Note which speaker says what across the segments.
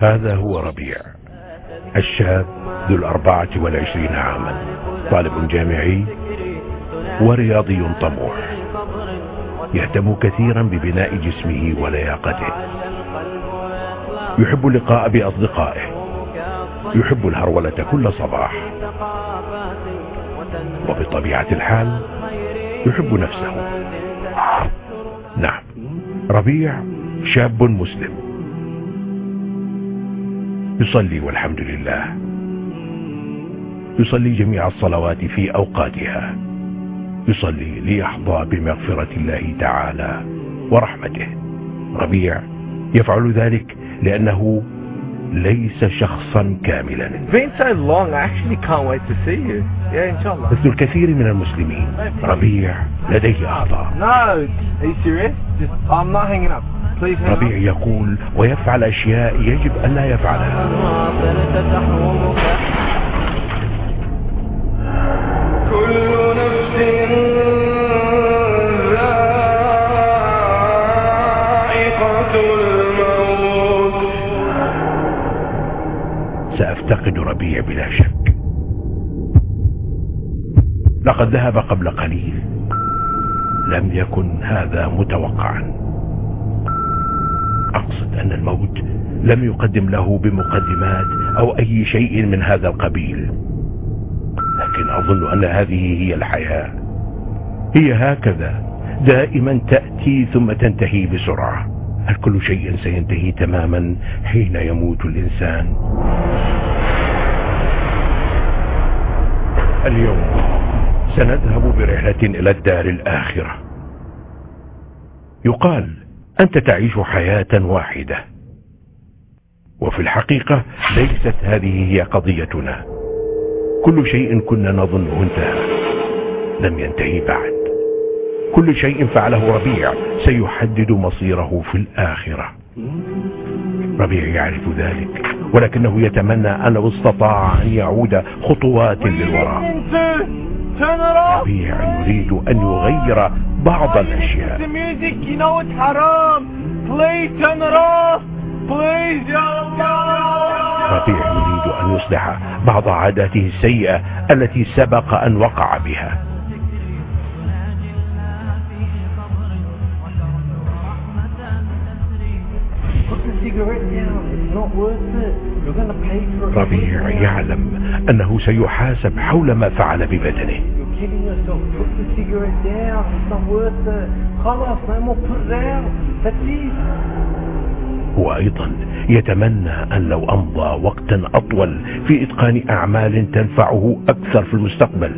Speaker 1: هذا هو ربيع الشاب ذو الأربعة والعشرين عاما طالب جامعي ورياضي طموح يهتم كثيرا ببناء جسمه ولياقته يحب اللقاء بأصدقائه يحب الهرولة كل صباح وبطبيعة الحال يحب نفسه نعم ربيع شاب مسلم يصلي والحمد لله يصلي جميع الصلوات في أوقاتها يصلي ليحظى بمغفرة الله تعالى ورحمته ربيع يفعل ذلك لأنه ليس شخصا كاملا
Speaker 2: been so long, I actually can't wait to see you. Yeah, inshallah.
Speaker 1: مثل الكثير من المسلمين ربيع لديه أخطاء
Speaker 2: No, are you serious? Just, I'm not hanging up. Please hang
Speaker 1: ربيع يقول ويفعل أشياء يجب أن لا يفعلها
Speaker 3: كل نفس ذائقة الموت
Speaker 1: سأفتقد ربيع بلا شك لقد ذهب قبل قليل لم يكن هذا متوقعا أقصد أن الموت لم يقدم له بمقدمات أو أي شيء من هذا القبيل لكن أظن أن هذه هي الحياة هي هكذا دائما تأتي ثم تنتهي بسرعة هل كل شيء سينتهي تماما حين يموت الإنسان اليوم سنذهب برحلة إلى الدار الآخرة يقال أنت تعيش حياة واحدة وفي الحقيقة ليست هذه هي قضيتنا كل شيء كنا نظنه انتهى لم ينتهي بعد كل شيء فعله ربيع سيحدد مصيره في الآخرة ربيع يعرف ذلك ولكنه يتمنى أن لو استطاع أن يعود خطوات للوراء
Speaker 2: Turn it off!
Speaker 1: ربيع يريد أن يغير بعض
Speaker 2: The
Speaker 1: الأشياء
Speaker 2: music, you know it's haram. Please turn it off. Please, Ya Allah.
Speaker 1: ربيع يريد أن يصلح بعض عاداته السيئة التي سبق أن وقع بها
Speaker 2: Put the cigarette down. It's not worth it. You're going to pay for it.
Speaker 1: ربيع يعلم أنه سيحاسب حول ما فعل ببدنه
Speaker 2: You're kidding yourself. Put the cigarette down. It's not worth it. خلاص, no more. Put it out. That's it.
Speaker 1: هو أيضا يتمنى أن لو أمضى وقتا أطول في إتقان أعمال تنفعه أكثر في المستقبل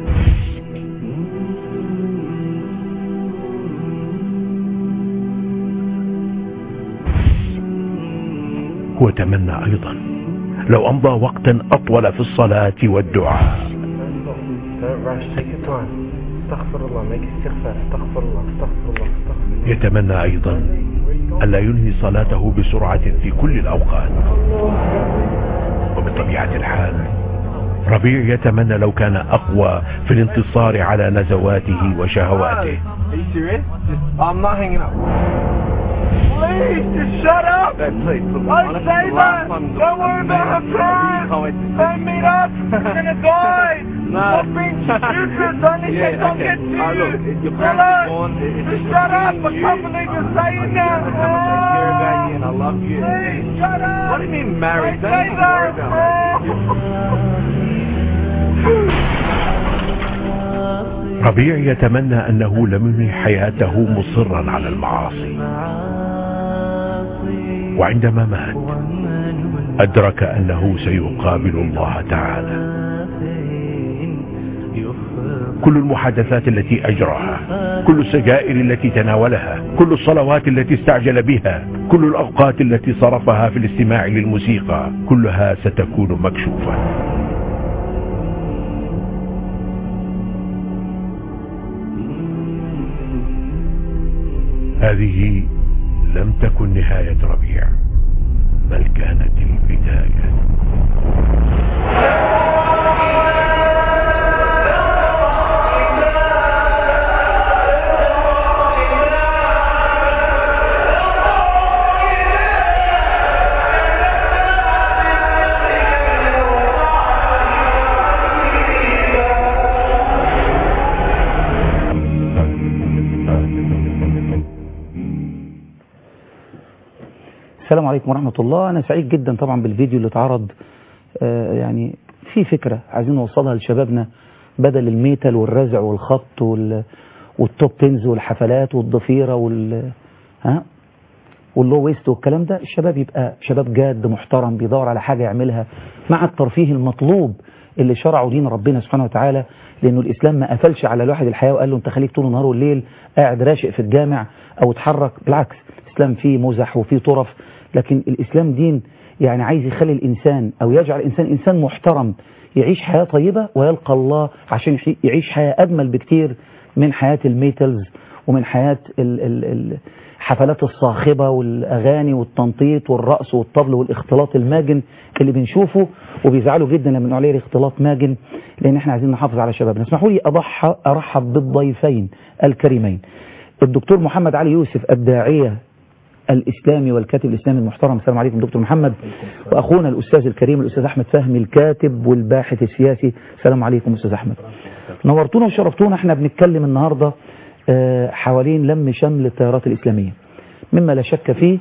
Speaker 1: هو تمنى أيضا لو أمضى وقتا أطول في الصلاة والدعاء
Speaker 2: Don't rush. Take your time. Astaghfirullah. Make istighfar. Astaghfirullah. Astaghfirullah. Astaghfirullah.
Speaker 1: يتمنى أيضا ألا ينهي صلاته بسرعة في كل الأوقات وبطبيعة الحال ربيع يتمنى لو كان أقوى في الانتصار على نزواته وشهواته
Speaker 2: Are you serious? Just, I'm not hanging up. Please, just shut up! No, please, look,
Speaker 3: I
Speaker 2: honestly,
Speaker 3: say
Speaker 2: the last
Speaker 3: that!
Speaker 2: time-
Speaker 3: Don't worry about her crying!
Speaker 2: Can't wait to see
Speaker 3: Don't meet up! You're gonna die!
Speaker 2: No.
Speaker 3: Stop being stupid! Only
Speaker 2: Yeah,
Speaker 3: things don't
Speaker 2: okay.
Speaker 3: get to
Speaker 2: Uh,
Speaker 3: you!
Speaker 2: look, your
Speaker 3: Relax.
Speaker 2: parents are born, it- it's
Speaker 3: Just
Speaker 2: just
Speaker 3: shut up! I
Speaker 2: between
Speaker 3: can't
Speaker 2: you.
Speaker 3: believe you're saying that!
Speaker 2: I'm gonna take care about you and I love you.
Speaker 3: Please, shut up!
Speaker 2: What do you mean married?
Speaker 3: Don't
Speaker 2: Don't
Speaker 3: say
Speaker 2: even worry
Speaker 3: that!
Speaker 2: about
Speaker 1: ربيع يتمنى أنه لم ينهي حياته مصرا على المعاصي وعندما مات أدرك أنه سيقابل الله تعالى كل المحادثات التي أجراها كل السجائر التي تناولها كل الصلوات التي استعجل بها كل الأوقات التي صرفها في الاستماع للموسيقى كلها ستكون مكشوفة هذه لم تكن نهاية ربيع بل كانت البداية
Speaker 4: السلام عليكم ورحمة الله أنا سعيد جدا طبعا بالفيديو اللي اتعرض آه، يعني في فكرة عايزين نوصلها لشبابنا بدل الميتال والرزع والخبط وال والتوب تنز والحفلات والضفيرة وال ها واللو ويست والكلام ده الشباب يبقى شباب جاد محترم بيدور على حاجة يعملها مع الترفيه المطلوب اللي شرعه دين ربنا سبحانه وتعالى لأنه الإسلام ما قفلش على الواحد الحياة وقال له أنت خليك طول النهار والليل قاعد راشق في الجامع أو اتحرك بالعكس الإسلام فيه مزح وفيه طرف لكن الإسلام دين يعني عايز يخلي الإنسان أو يجعل الإنسان إنسان محترم يعيش حياة طيبة ويلقى الله عشان يحي- يعيش حياة أجمل بكتير من حياة الميتلز ومن حياة ال ال ال حفلات الصاخبة والأغاني والتنطيط والرقص والطبل والاختلاط الماجن اللي بنشوفه وبيزعلوا جدا لما نقول عليه اختلاط ماجن لأن احنا عايزين نحافظ على شبابنا اسمحوا لي أضحى أرحب بالضيفين الكريمين الدكتور محمد علي يوسف الداعية الإسلامي والكاتب الإسلامي المحترم السلام عليكم دكتور محمد وأخونا الأستاذ الكريم الأستاذ أحمد فهمي الكاتب والباحث السياسي السلام عليكم أستاذ أحمد نورتونا وشرفتونا احنا بنتكلم النهاردة آه، حوالين لم شمل التيارات الإسلامية مما لا شك فيه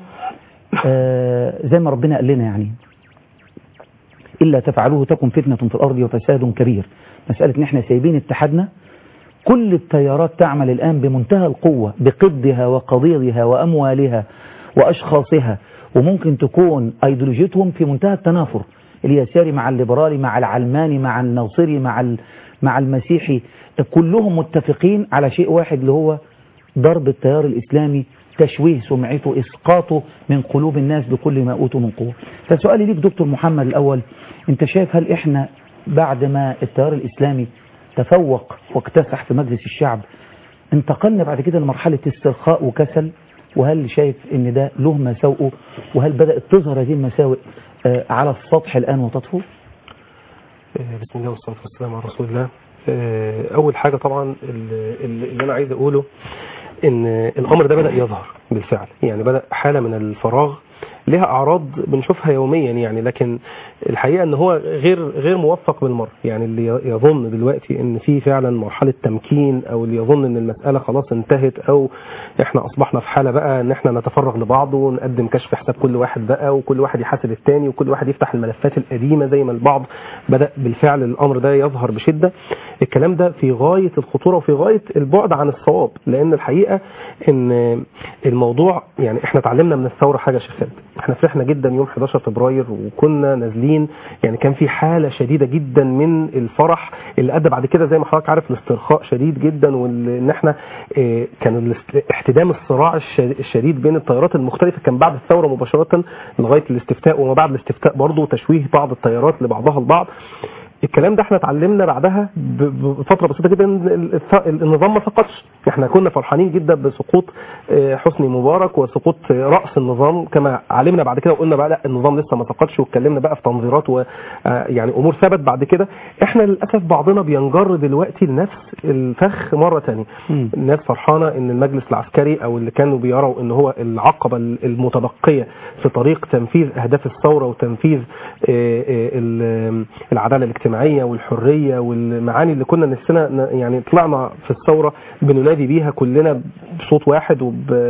Speaker 4: آه، زي ما ربنا قال لنا يعني إلا تفعلوه تكن فتنة في الأرض وفساد كبير مسألة إن احنا سايبين اتحادنا كل التيارات تعمل الآن بمنتهى القوة بقدها وقضيضها وأموالها وأشخاصها وممكن تكون أيديولوجيتهم في منتهى التنافر اليساري مع الليبرالي مع العلماني مع الناصري مع ال- مع المسيحي كلهم متفقين على شيء واحد اللي هو ضرب التيار الإسلامي تشويه سمعته إسقاطه من قلوب الناس بكل ما أوتوا من قوة فسؤالي ليك دكتور محمد الأول أنت شايف هل إحنا بعد ما التيار الإسلامي تفوق واكتسح في مجلس الشعب انتقلنا بعد كده لمرحلة استرخاء وكسل وهل شايف ان ده له مساوئه وهل بدأت تظهر هذه المساوئ آه، على السطح الآن وتطفو
Speaker 5: آه، بسم الله والصلاة والسلام على رسول الله آه، أول حاجة طبعا اللي اللي أنا عايز أقوله إن الأمر ده بدأ يظهر بالفعل يعني بدأ حالة من الفراغ لها أعراض بنشوفها يوميا يعني لكن الحقيقة إن هو غير غير موفق بالمرة يعني اللي يظن دلوقتي إن في فعلا مرحلة تمكين أو اللي يظن إن المسألة خلاص انتهت أو إحنا أصبحنا في حالة بقى إن إحنا نتفرغ لبعض ونقدم كشف حساب كل واحد بقى وكل واحد يحاسب التاني وكل واحد يفتح الملفات القديمة زي ما البعض بدأ بالفعل الأمر ده يظهر بشدة الكلام ده في غاية الخطورة وفي غاية البعد عن الصواب لأن الحقيقة إن الموضوع يعني إحنا اتعلمنا من الثورة حاجة يا شيخ خالد احنا فرحنا جدا يوم 11 فبراير وكنا نازلين يعني كان في حالة شديدة جدا من الفرح اللي ادى بعد كده زي ما حضرتك عارف الاسترخاء شديد جدا وان احنا اه كان الاست- احتدام الصراع الش- الشديد بين التيارات المختلفة كان بعد الثورة مباشرة لغاية الاستفتاء وما بعد الاستفتاء برضه تشويه بعض التيارات لبعضها البعض الكلام ده احنا اتعلمنا بعدها ب- بفتره بسيطه جدا إن الث- النظام ما سقطش احنا كنا فرحانين جدا بسقوط اه، حسني مبارك وسقوط اه، راس النظام كما علمنا بعد كده وقلنا بقى لا النظام لسه ما سقطش واتكلمنا بقى في تنظيرات و اه، يعني امور ثبت بعد كده احنا للاسف بعضنا بينجر دلوقتي لنفس الفخ مره ثانيه
Speaker 4: مم.
Speaker 5: الناس فرحانه ان المجلس العسكري او اللي كانوا بيروا ان هو العقبه المتبقيه في طريق تنفيذ اهداف الثوره وتنفيذ آه، آه، ال- العداله الاجتماعيه والحريه والمعاني اللي كنا نفسنا ن- يعني طلعنا في الثوره بننادي بيها كلنا بصوت واحد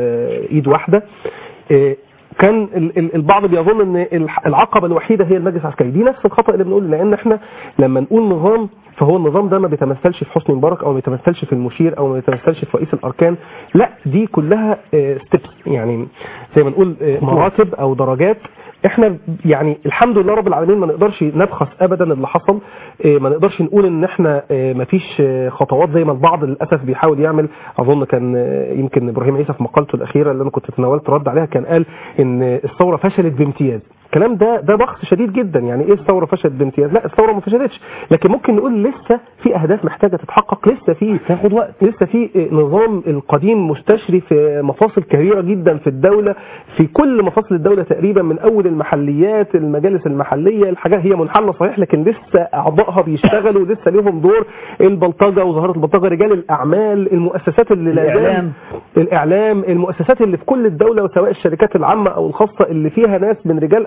Speaker 5: وبايد واحده آه، كان ال- ال- البعض بيظن ان الح- العقبه الوحيده هي المجلس العسكري دي نفس الخطا اللي بنقوله لان احنا لما نقول نظام فهو النظام ده ما بيتمثلش في حسني مبارك او ما بيتمثلش في المشير او ما بيتمثلش في رئيس الاركان لا دي كلها ستيبس يعني زي ما نقول آه، مراتب او درجات احنا يعني الحمد لله رب العالمين ما نقدرش نبخس ابدا اللي حصل آه، ما نقدرش نقول ان احنا آه، ما فيش آه، خطوات زي ما البعض للاسف بيحاول يعمل اظن كان آه، يمكن ابراهيم عيسى في مقالته الاخيره اللي انا كنت تناولت رد عليها كان قال ان الثوره فشلت بامتياز الكلام ده ده بخس شديد جدا يعني ايه الثوره فشلت بامتياز لا الثوره ما فشلتش لكن ممكن نقول لسه في اهداف محتاجه تتحقق لسه في
Speaker 4: تاخد وقت
Speaker 5: لسه في نظام القديم مستشري في مفاصل كبيره جدا في الدوله في كل مفاصل الدوله تقريبا من اول المحليات المجالس المحليه الحاجات هي منحله صحيح لكن لسه اعضائها بيشتغلوا لسه ليهم دور البلطجه وظاهره البلطجه رجال الاعمال المؤسسات اللي لا زال-
Speaker 4: الإعلام.
Speaker 5: الاعلام المؤسسات اللي في كل الدوله وسواء الشركات العامه او الخاصه اللي فيها ناس من رجال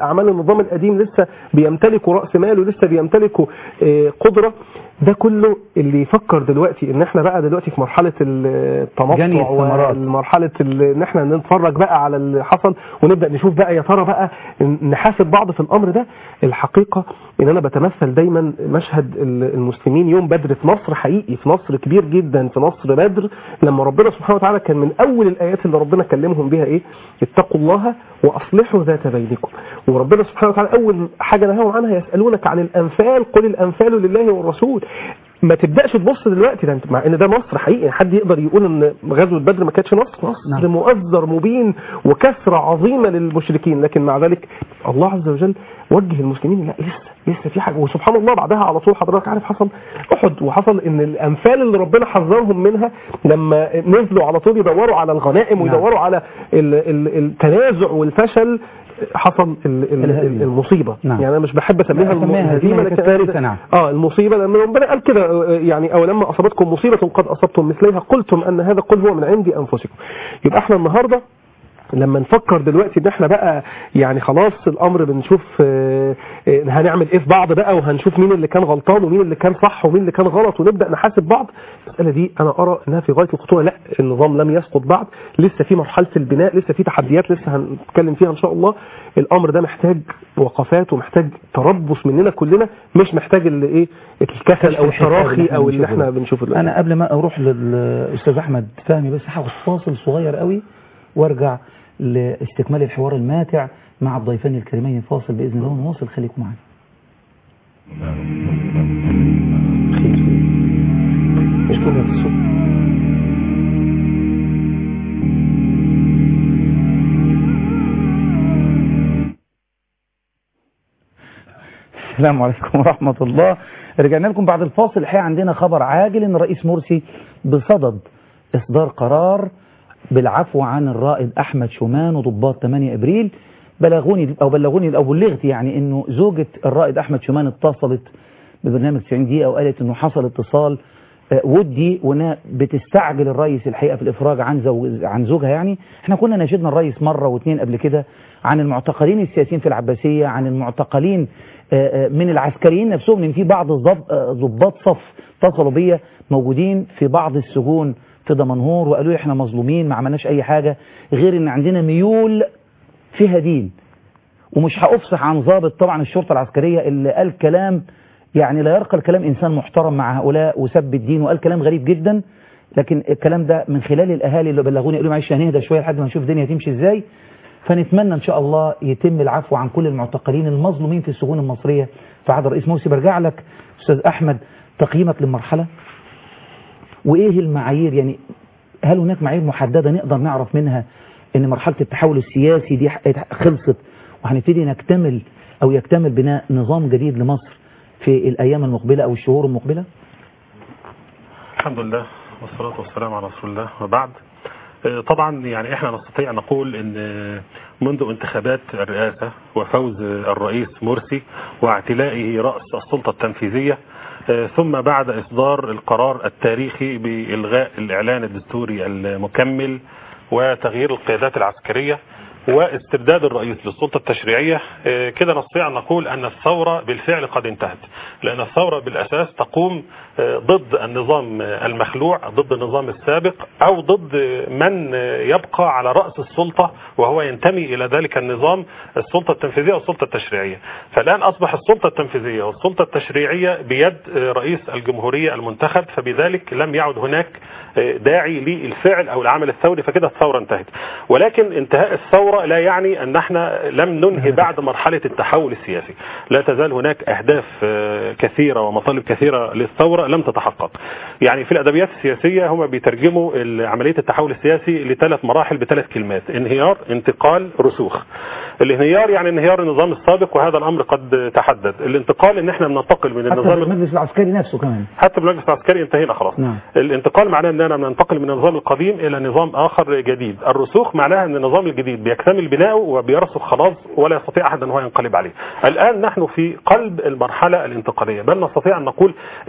Speaker 5: اعمال النظام القديم لسه بيمتلكوا راس مال ولسه بيمتلكوا آه، قدره ده كله اللي يفكر دلوقتي ان احنا بقى دلوقتي في مرحله التنطع
Speaker 4: جني الثمرات.
Speaker 5: ومرحله ال- ان احنا نتفرج بقى على اللي حصل ونبدا نشوف بقى يا ترى بقى نحاسب بعض في الامر ده الحقيقه ان انا بتمثل دايما مشهد ال- المسلمين يوم بدر في مصر حقيقي في نصر كبير جدا في نصر بدر لما ربنا سبحانه وتعالى كان من اول الايات اللي ربنا كلمهم بها ايه اتقوا الله واصلحوا ذات بينكم وربنا سبحانه وتعالى اول حاجه نهاهم عنها يسالونك عن الانفال قل الانفال لله والرسول ما تبداش تبص دلوقتي ده انت- مع ان ده نصر حقيقي حد يقدر يقول ان غزوه بدر ما كانتش نصر نصر
Speaker 4: نعم.
Speaker 5: مؤزر مبين وكسره عظيمه للمشركين لكن مع ذلك الله عز وجل وجه المسلمين لا لسه لسه في حاجه وسبحان الله بعدها على طول حضرتك عارف حصل احد وحصل ان الانفال اللي ربنا حذرهم منها لما نزلوا على طول يدوروا على الغنائم
Speaker 4: نعم.
Speaker 5: ويدوروا على ال- ال- التنازع والفشل حصل ال- ال-
Speaker 4: الهزيمة.
Speaker 5: المصيبه
Speaker 4: نعم.
Speaker 5: يعني انا مش بحب اسميها
Speaker 4: لا، أسميها
Speaker 5: الهزيمه
Speaker 4: هزيمة،
Speaker 5: لكن
Speaker 4: كانت كارثة، نعم.
Speaker 5: اه المصيبه لان ربنا قال كده آه، يعني او لما اصابتكم مصيبه قد اصبتم مثليها قلتم ان هذا قل هو من عند انفسكم يبقى احنا النهارده لما نفكر دلوقتي ان احنا بقى يعني خلاص الامر بنشوف آه، آه، هنعمل ايه في بعض بقى وهنشوف مين اللي كان غلطان ومين اللي كان صح ومين اللي كان غلط ونبدا نحاسب بعض المساله دي انا ارى انها في غايه الخطوره لا النظام لم يسقط بعد لسه في مرحله البناء لسه في تحديات لسه هنتكلم فيها ان شاء الله الامر ده محتاج وقفات ومحتاج تربص مننا كلنا مش محتاج اللي ايه الكسل او
Speaker 4: الحساب اللي
Speaker 5: التراخي
Speaker 4: احنا
Speaker 5: او اللي
Speaker 4: بنشوفه
Speaker 5: احنا
Speaker 4: ده.
Speaker 5: بنشوفه دلوقتي.
Speaker 4: انا قبل ما اروح للاستاذ احمد فهمي بس هاخد فاصل صغير قوي وارجع لاستكمال الحوار الماتع مع الضيفين الكريمين فاصل باذن الله ونواصل خليكم معنا
Speaker 5: مش كل هذا الصوت
Speaker 4: السلام عليكم ورحمة الله رجعنا لكم بعد الفاصل الحقيقة عندنا خبر عاجل ان الرئيس مرسي بصدد اصدار قرار بالعفو عن الرائد احمد شومان وضباط 8 ابريل بلغوني او بلغوني او بلغت يعني انه زوجة الرائد احمد شومان اتصلت ببرنامج 90 دقيقة وقالت انه حصل اتصال آه، ودي وانها بتستعجل الرئيس الحقيقه في الافراج عن زوج عن زوجها يعني احنا كنا ناشدنا الرئيس مره واثنين قبل كده عن المعتقلين السياسيين في العباسيه عن المعتقلين آه، آه، من العسكريين نفسهم لان في بعض الضب- آه، ضباط صف اتصلوا بيا موجودين في بعض السجون في دمنهور وقالوا لي احنا مظلومين ما عملناش اي حاجه غير ان عندنا ميول فيها دين ومش هأفصح عن ضابط طبعا الشرطة العسكرية اللي قال كلام يعني لا يرقى الكلام إنسان محترم مع هؤلاء وسب الدين وقال كلام غريب جدا لكن الكلام ده من خلال الأهالي اللي بلغوني قالوا معلش هنهدى شوية لحد ما نشوف الدنيا تمشي إزاي فنتمنى إن شاء الله يتم العفو عن كل المعتقلين المظلومين في السجون المصرية في عهد الرئيس مرسي برجع لك أستاذ أحمد تقييمك للمرحلة وإيه المعايير يعني هل هناك معايير محددة نقدر نعرف منها ان مرحلة التحول السياسي دي خلصت وهنبتدي نكتمل او يكتمل بناء نظام جديد لمصر في الايام المقبلة او الشهور المقبلة
Speaker 6: الحمد لله والصلاة والسلام على رسول الله وبعد آه، طبعا يعني احنا نستطيع نقول ان آه، منذ انتخابات الرئاسة وفوز آه، الرئيس مرسي واعتلائه رأس السلطة التنفيذية آه، ثم بعد اصدار القرار التاريخي بإلغاء الاعلان الدستوري المكمل وتغيير القيادات العسكرية واستبداد الرئيس للسلطة التشريعية آه، كده نستطيع أن نقول أن الثورة بالفعل قد انتهت لأن الثورة بالأساس تقوم آه، ضد النظام آه، المخلوع ضد النظام السابق أو ضد آه، من آه، يبقى على رأس السلطة وهو ينتمي إلى ذلك النظام السلطة التنفيذية والسلطة التشريعية فالآن أصبح السلطة التنفيذية والسلطة التشريعية بيد آه، رئيس الجمهورية المنتخب فبذلك لم يعد هناك آه، داعي للفعل أو العمل الثوري فكده الثورة انتهت ولكن انتهاء الثورة لا يعني أن احنا لم ننهي بعد مرحلة التحول السياسي لا تزال هناك أهداف آه، كثيرة ومطالب كثيرة للثورة لم تتحقق يعني في الأدبيات السياسية هم بيترجموا ال- عملية التحول السياسي لثلاث مراحل بثلاث كلمات انهيار انتقال رسوخ الانهيار يعني انهيار النظام السابق وهذا الأمر قد تحدد الانتقال ان احنا بننتقل من
Speaker 4: حتى
Speaker 6: النظام
Speaker 4: المجلس العسكري نفسه كمان
Speaker 6: حتى بالمجلس العسكري انتهينا خلاص
Speaker 4: نعم.
Speaker 6: الانتقال معناه اننا ننتقل من النظام القديم الى نظام اخر جديد الرسوخ معناها ان النظام الجديد بيكتمل بناؤه وبيرسخ خلاص ولا يستطيع احد ان هو ينقلب عليه الان نحن في قلب المرحله الانتقاليه بل نستطيع ان نقول ان المرحله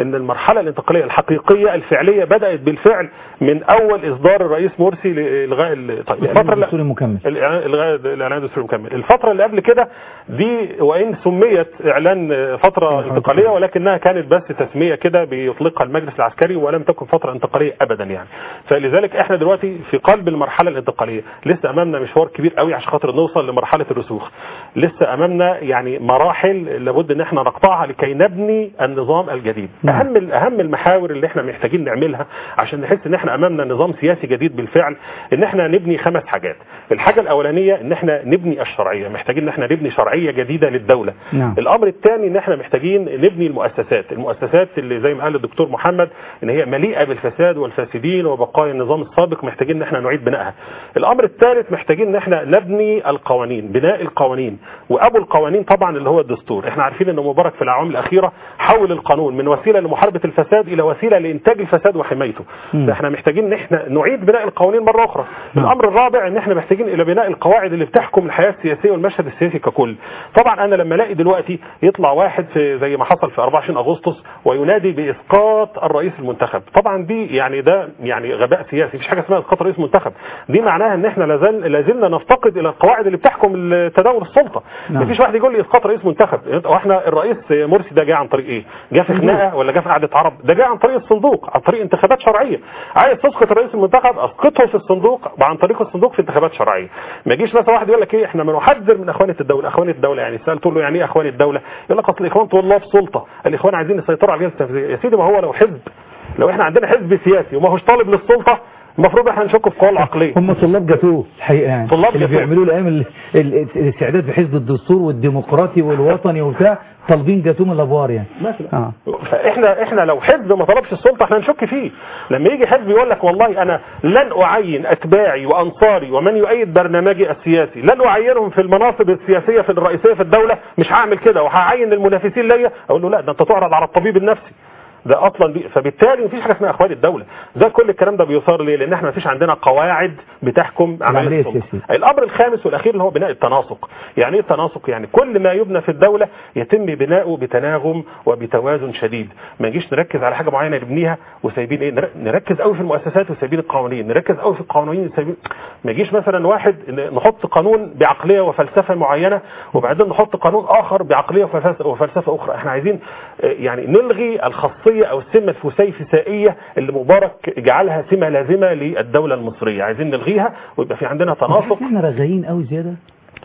Speaker 6: المرحله الانتقاليه الحقيقيه الفعليه بدات بالفعل من اول اصدار الرئيس مرسي لالغاء ال- طيب الفتره اللي-
Speaker 4: الدستوري المكمل
Speaker 6: الإعلان- الغاء الاعلان الدستوري المكمل الفتره اللي قبل كده دي وان سميت اعلان فتره انتقاليه ولكنها كانت بس تسميه كده بيطلقها المجلس العسكري ولم تكن فتره انتقاليه ابدا يعني فلذلك احنا دلوقتي في قلب المرحله الانتقاليه لسه امامنا مشوار كبير قوي عشان خاطر نوصل لمرحله الرسوخ لسه امامنا يعني مراحل لابد ان احنا نقطعها لكي نبني النظام الجديد
Speaker 4: نعم.
Speaker 6: اهم اهم المحاور اللي احنا محتاجين نعملها عشان نحس ان احنا امامنا نظام سياسي جديد بالفعل ان احنا نبني خمس حاجات الحاجه الاولانيه ان احنا نبني الشرعيه محتاجين ان احنا نبني شرعيه جديده للدوله
Speaker 4: نعم.
Speaker 6: الامر الثاني ان احنا محتاجين نبني المؤسسات المؤسسات اللي زي ما قال الدكتور محمد ان هي مليئه بالفساد والفاسدين وبقايا النظام السابق محتاجين ان احنا نعيد بنائها الامر الثالث محتاجين ان احنا نبني القوانين بناء القوانين وابو القوانين طبعا اللي هو الدستور احنا عارفين ان مبارك في الاعوام الاخيره حول القانون من وسيله لمحاربه الفساد الى وسيله لانتاج الفساد وحمايته
Speaker 4: مم.
Speaker 6: فاحنا محتاجين ان احنا نعيد بناء القوانين مره اخرى
Speaker 4: نعم.
Speaker 6: الامر الرابع ان احنا محتاجين الى بناء القواعد اللي بتحكم الحياه السياسيه والمشهد السياسي ككل طبعا انا لما الاقي دلوقتي يطلع واحد في زي ما حصل في 24 اغسطس وينادي باسقاط الرئيس المنتخب طبعا دي يعني ده يعني غباء سياسي مفيش حاجه اسمها اسقاط رئيس منتخب دي معناها ان احنا لازال لازلنا نفتقد الى القواعد اللي بتحكم تداول السلطه
Speaker 4: نعم.
Speaker 6: مفيش واحد يقول لي اسقاط رئيس منتخب واحنا الرئيس مرسي ده جه عن طريق ايه جه في خناقه ولا جه في قعده عرب ده جه عن طريق الصندوق عن طريق انتخابات شرعيه عايز تسقط الرئيس المنتخب اسقطه في الصندوق عن طريق الصندوق في انتخابات شرعيه ما يجيش مثلا واحد يقول لك ايه احنا بنحذر من اخوانه الدوله اخوانه الدوله يعني سالت له يعني ايه اخوان الدوله يقول لك اصل الاخوان طلاب سلطه الاخوان عايزين يسيطروا على الجهاز التنفيذي يا سيدي ما هو لو حزب لو احنا عندنا حزب سياسي وما هوش طالب للسلطه المفروض احنا نشك في قوى العقليه
Speaker 4: هم طلاب جاتوه الحقيقه يعني
Speaker 6: طلاب
Speaker 4: اللي
Speaker 6: جاتوه.
Speaker 4: بيعملوا الايام ال- ال- الاستعداد بحزب الدستور والديمقراطي والوطني وبتاع طالبين جاتوه من الابوار يعني
Speaker 6: مثلا
Speaker 4: اه
Speaker 6: فاحنا احنا لو حزب ما طلبش السلطه احنا نشك فيه لما يجي حزب يقول لك والله انا لن اعين اتباعي وانصاري ومن يؤيد برنامجي السياسي لن اعينهم في المناصب السياسيه في الرئيسيه في الدوله مش هعمل كده وهعين المنافسين ليا اقول له لا ده انت تعرض على الطبيب النفسي ده اصلا بي... فبالتالي مفيش حاجه اسمها اخوان الدوله ده كل الكلام ده بيثار ليه لان احنا مفيش عندنا قواعد بتحكم
Speaker 4: العملية
Speaker 6: عمليه السلطه
Speaker 4: السياسية.
Speaker 6: الامر الخامس والاخير اللي هو بناء التناسق يعني ايه التناسق يعني كل ما يبنى في الدوله يتم بناؤه بتناغم وبتوازن شديد ما نجيش نركز على حاجه معينه نبنيها وسايبين ايه نر- نركز قوي في المؤسسات وسايبين القوانين نركز قوي في القوانين وسايبين ما يجيش مثلا واحد ن- نحط قانون بعقليه وفلسفه معينه وبعدين نحط قانون اخر بعقليه وفلسفه وفلسفه اخرى احنا عايزين آه، يعني نلغي الخاصيه او السمه الفسيفسائيه اللي مبارك جعلها سمه لازمه للدوله المصريه عايزين نلغيها ويبقى في عندنا تناسق
Speaker 4: احنا رغايين قوي زياده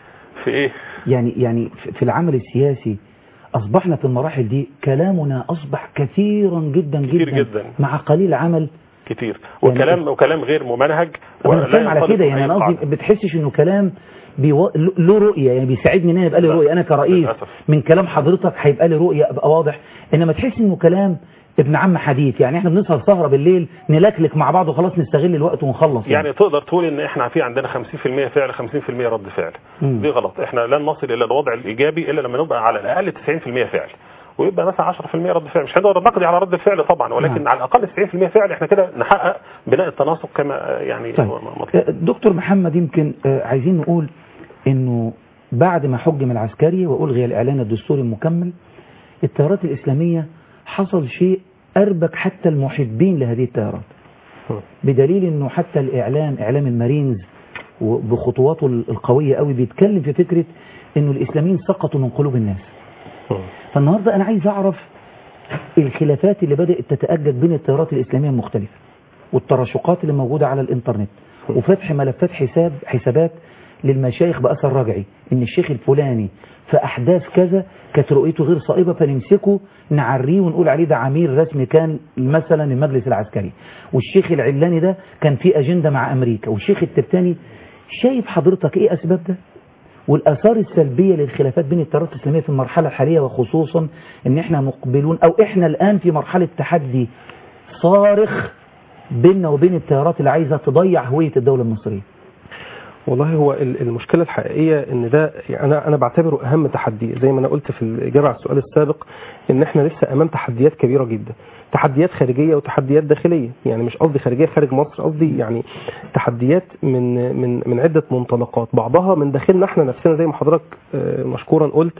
Speaker 6: في ايه
Speaker 4: يعني يعني في- في العمل السياسي اصبحنا في المراحل دي كلامنا اصبح كثيرا جدا
Speaker 6: كتير
Speaker 4: جدا,
Speaker 6: جدا.
Speaker 4: مع قليل عمل
Speaker 6: كتير وكلام وكلام غير ممنهج
Speaker 4: طب انا
Speaker 6: ولا
Speaker 4: بتكلم على
Speaker 6: ينطبق
Speaker 4: كده يعني
Speaker 6: أي
Speaker 4: انا قصدي
Speaker 6: قاعدة.
Speaker 4: بتحسش انه كلام بيو... له رؤيه يعني بيساعدني ان انا يبقى لي
Speaker 6: لا،
Speaker 4: رؤيه انا كرئيس
Speaker 6: للأسف.
Speaker 4: من كلام حضرتك هيبقى لي رؤيه ابقى واضح انما تحس انه كلام ابن عم حديث يعني احنا بنسهر سهره بالليل نلكلك مع بعض وخلاص نستغل الوقت ونخلص
Speaker 6: يعني تقدر تقول ان احنا في عندنا 50% فعل 50% رد فعل
Speaker 4: مم.
Speaker 6: دي غلط احنا لن نصل الى الوضع الايجابي الا لما نبقى على الاقل 90% فعل ويبقى مثلا 10% رد فعل مش هنقدر نقضي على رد الفعل طبعا ولكن
Speaker 4: نعم.
Speaker 6: على الاقل 90% فعل احنا كده نحقق بناء التناسق كما آه، يعني
Speaker 4: طيب
Speaker 6: هو مطلوب
Speaker 4: آه، دكتور محمد يمكن آه، عايزين نقول انه بعد ما حجم العسكري والغي الاعلان الدستوري المكمل التيارات الاسلاميه حصل شيء اربك حتى المحبين لهذه التيارات بدليل انه حتى الاعلام اعلام المارينز وبخطواته القويه قوي بيتكلم في فكره انه الاسلاميين سقطوا من قلوب الناس فالنهارده انا عايز اعرف الخلافات اللي بدات تتاجج بين التيارات الاسلاميه المختلفه والتراشقات اللي موجوده على الانترنت وفتح ملفات حساب حسابات للمشايخ باثر رجعي ان الشيخ الفلاني في احداث كذا كانت رؤيته غير صائبه فنمسكه نعريه ونقول عليه ده عميل رسمي كان مثلا المجلس العسكري والشيخ العلاني ده كان في اجنده مع امريكا والشيخ الترتاني شايف حضرتك ايه اسباب ده والاثار السلبيه للخلافات بين التيارات الاسلاميه في المرحله الحاليه وخصوصا ان احنا مقبلون او احنا الان في مرحله تحدي صارخ بيننا وبين التيارات اللي عايزه تضيع هويه الدوله المصريه
Speaker 5: والله هو ال- المشكله الحقيقيه ان ده يعني انا انا بعتبره اهم تحدي زي ما انا قلت في الاجابه على السؤال السابق ان احنا لسه امام تحديات كبيره جدا تحديات خارجيه وتحديات داخليه يعني مش قصدي خارجيه خارج مصر قصدي يعني تحديات من من من عده منطلقات بعضها من داخلنا احنا نفسنا زي ما حضرتك آه، مشكورا قلت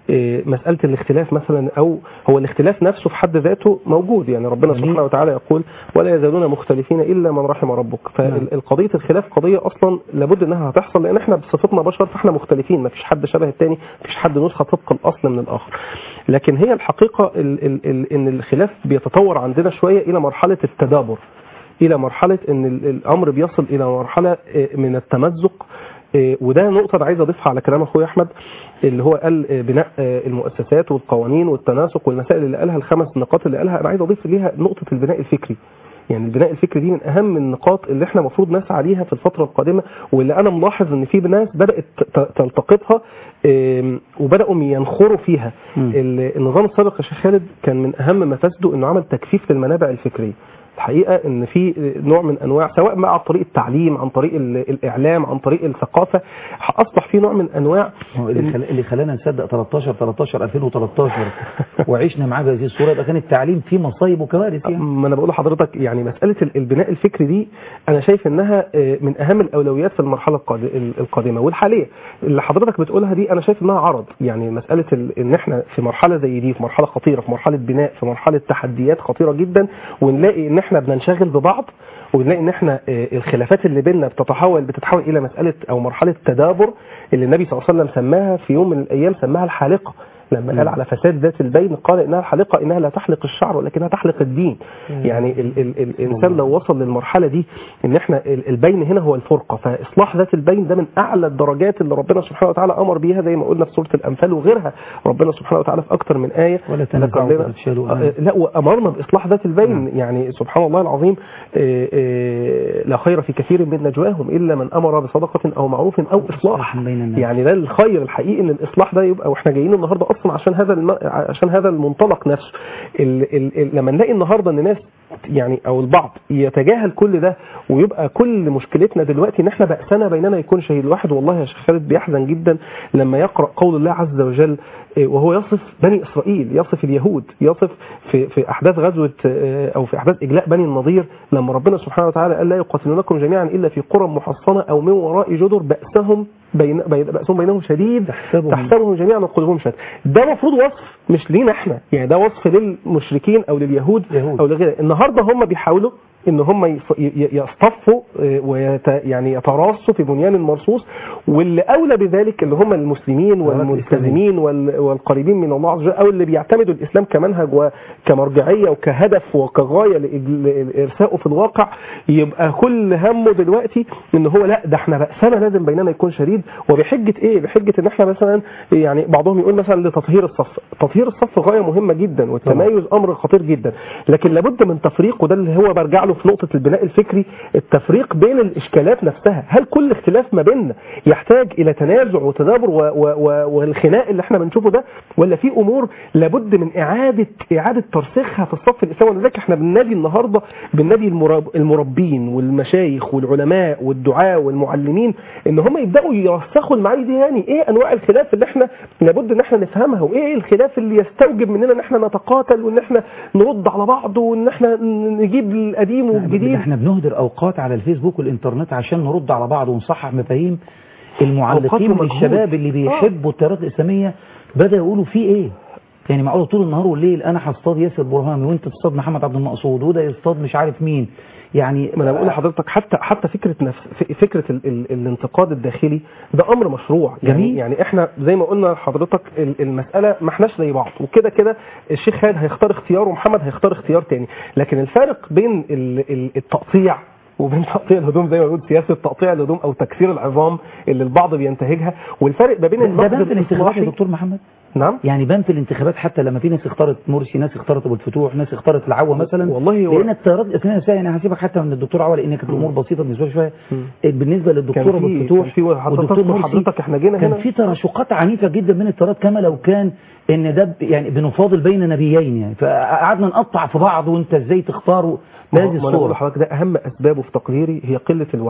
Speaker 5: إيه، مساله الاختلاف مثلا او هو الاختلاف نفسه في حد ذاته موجود يعني ربنا
Speaker 4: جميل.
Speaker 5: سبحانه وتعالى يقول ولا يزالون مختلفين الا من رحم ربك فالقضيه الخلاف قضيه اصلا لابد انها هتحصل لان احنا بصفتنا بشر فاحنا مختلفين ما فيش حد شبه التاني ما فيش حد نسخه طبق الاصل من الاخر لكن هي الحقيقه ال ال ال ان الخلاف بيتطور عندنا شويه الى مرحله التدابر الى مرحله ان ال- الامر بيصل الى مرحله آه، من التمزق آه، وده نقطة أنا عايز أضيفها على كلام أخويا أحمد اللي هو قال آه، بناء آه، المؤسسات والقوانين والتناسق والمسائل اللي قالها الخمس نقاط اللي قالها أنا عايز أضيف ليها نقطة البناء الفكري يعني البناء الفكري دي من أهم النقاط اللي احنا المفروض نسعى ليها في الفترة القادمة واللي أنا ملاحظ إن في ناس بدأت ت- تلتقطها آم، وبدأوا ينخروا فيها
Speaker 4: مم.
Speaker 5: ال- النظام السابق يا شيخ خالد كان من أهم مفاسده إنه عمل تكثيف للمنابع الفكرية الحقيقه ان في نوع من انواع سواء بقى عن طريق التعليم عن طريق ال- الاعلام عن طريق الثقافه اصبح في نوع من انواع
Speaker 4: هو اللي, خل... اللي خلانا نصدق 13 13 2013 وعشنا معاه بهذه الصوره يبقى كان التعليم فيه مصايب وكوارث يعني
Speaker 5: ما انا بقول لحضرتك يعني مساله ال- البناء الفكري دي انا شايف انها آه، من اهم الاولويات في المرحله القاد- ال- القادمه والحاليه اللي حضرتك بتقولها دي انا شايف انها عرض يعني مساله ال- ان احنا في مرحله زي دي في مرحله خطيره في مرحله بناء في مرحله تحديات خطيره جدا ونلاقي ان احنا بننشغل ببعض ونلاقي ان احنا آه، الخلافات اللي بيننا بتتحول بتتحول الى مساله او مرحله تدابر اللي النبي صلى الله عليه وسلم سماها في يوم من الايام سماها الحالقه لما قال على فساد ذات البين قال انها الحالقه انها لا تحلق الشعر ولكنها تحلق الدين يعني ال ال الانسان لو وصل للمرحله دي ان احنا ال- البين هنا هو الفرقه فاصلاح ذات البين ده من اعلى الدرجات اللي ربنا سبحانه وتعالى امر بيها زي ما قلنا في سوره الانفال وغيرها ربنا سبحانه وتعالى في اكتر من ايه
Speaker 4: ولا
Speaker 5: ذكر
Speaker 4: تنازعوا
Speaker 5: لنا-
Speaker 4: فتفشلوا
Speaker 5: آه، لا وامرنا باصلاح ذات البين يعني سبحان الله العظيم آه، آه، لا خير في كثير من نجواهم الا من امر بصدقه او معروف او اصلاح
Speaker 4: بين الناس.
Speaker 5: يعني ده الخير الحقيقي ان الاصلاح ده يبقى واحنا جايين النهارده اصلا عشان هذا الم... عشان هذا المنطلق نفسه ال... ال... ال... لما نلاقي النهارده ان ناس يعني او البعض يتجاهل كل ده ويبقى كل مشكلتنا دلوقتي ان احنا بأسنا بيننا يكون شهيد الواحد والله يا شيخ خالد بيحزن جدا لما يقرأ قول الله عز وجل إيه، وهو يصف بني اسرائيل يصف اليهود يصف في في احداث غزوه آه، او في احداث اجلاء بني النضير لما ربنا سبحانه وتعالى قال لا يقاتلونكم جميعا الا في قرى محصنه او من وراء جدر باسهم بين بين- باسهم بينهم شديد
Speaker 4: تحسبهم-
Speaker 5: تحسبهم جميعا وقلوبهم شتى ده مفروض وصف مش لينا احنا يعني ده وصف للمشركين او لليهود
Speaker 4: يهود.
Speaker 5: او لغيره النهارده هم بيحاولوا ان هم يص- ي- ي- يصطفوا آه، ويت يعني يتراصوا في بنيان مرصوص واللي اولى بذلك اللي هم المسلمين والملتزمين وال- والقريبين من الله عز وجل او اللي بيعتمدوا الاسلام كمنهج وكمرجعيه وكهدف وكغايه لإج- لارسائه في الواقع يبقى كل همه دلوقتي ان هو لا ده احنا بأسنا لازم بيننا يكون شديد وبحجه ايه؟ بحجه ان احنا مثلا يعني بعضهم يقول مثلا لتطهير الصف، تطهير الصف غايه مهمه جدا والتمايز امر خطير جدا، لكن لابد من تفريق وده اللي هو برجع له في نقطه البناء الفكري، التفريق بين الاشكالات نفسها، هل كل اختلاف ما بيننا يحتاج الى تنازع وتدابر و- و- و- والخناق اللي احنا بنشوفه ده ولا في امور لابد من اعاده اعاده ترسيخها في الصف الاسلامي ولذلك احنا بننادي النهارده بننادي المرب- المربين والمشايخ والعلماء والدعاء والمعلمين ان هم يبداوا يرسخوا المعاني دي يعني ايه انواع الخلاف اللي احنا لابد ان احنا نفهمها وايه الخلاف اللي يستوجب مننا ان احنا نتقاتل وان احنا نرد على بعض وان احنا نجيب القديم والجديد
Speaker 4: احنا بنهدر اوقات على الفيسبوك والانترنت عشان نرد على بعض ونصحح مفاهيم المعلقين
Speaker 5: أوقات ومجهود.
Speaker 4: الشباب اللي بيحبوا التيارات الاسلاميه بدا يقولوا في ايه يعني معقول طول النهار والليل انا هصطاد ياسر برهامي وانت تصطاد محمد عبد المقصود وده يصطاد مش عارف مين يعني
Speaker 5: ما انا بقول لحضرتك حتى حتى فكره نفس ف- فكره ال ال الانتقاد الداخلي ده امر مشروع يعني
Speaker 4: جميل.
Speaker 5: يعني احنا زي ما قلنا لحضرتك ال- المساله ما احناش زي بعض وكده كده الشيخ خالد هيختار اختيار ومحمد هيختار اختيار تاني لكن الفارق بين ال ال التقطيع وبين تقطيع الهدوم زي ما بنقول سياسه تقطيع الهدوم او تكسير العظام اللي البعض بينتهجها والفرق ما بين
Speaker 4: ده
Speaker 5: النقد
Speaker 4: بان في الانتخابات يا
Speaker 5: الإصلاحي-
Speaker 4: دكتور محمد
Speaker 5: نعم
Speaker 4: يعني بان في الانتخابات حتى لما في ناس اختارت مرسي ناس اختارت ابو الفتوح ناس اختارت العوا مثلا
Speaker 5: والله هو-
Speaker 4: لان التيارات الاسلاميه نفسها يعني هسيبك حتى من الدكتور عوا لان كانت الامور بسيطه بالنسبه له شويه بالنسبه للدكتور
Speaker 5: كان
Speaker 4: ابو
Speaker 5: في-
Speaker 4: الفتوح
Speaker 5: كان في
Speaker 4: والدكتور
Speaker 5: حضرتك-
Speaker 4: مرسي
Speaker 5: حضرتك احنا جينا
Speaker 4: كان
Speaker 5: هنا-
Speaker 4: في تراشقات عنيفه جدا بين التيارات كما لو كان ان ده ب- يعني بنفاضل بين نبيين يعني فقعدنا نقطع في بعض وانت ازاي تختاروا
Speaker 5: ما
Speaker 4: بهذه
Speaker 5: هو- ما انا بقول
Speaker 4: الصوره
Speaker 5: لحضرتك ده اهم اسبابه في تقديري هي قله الوعي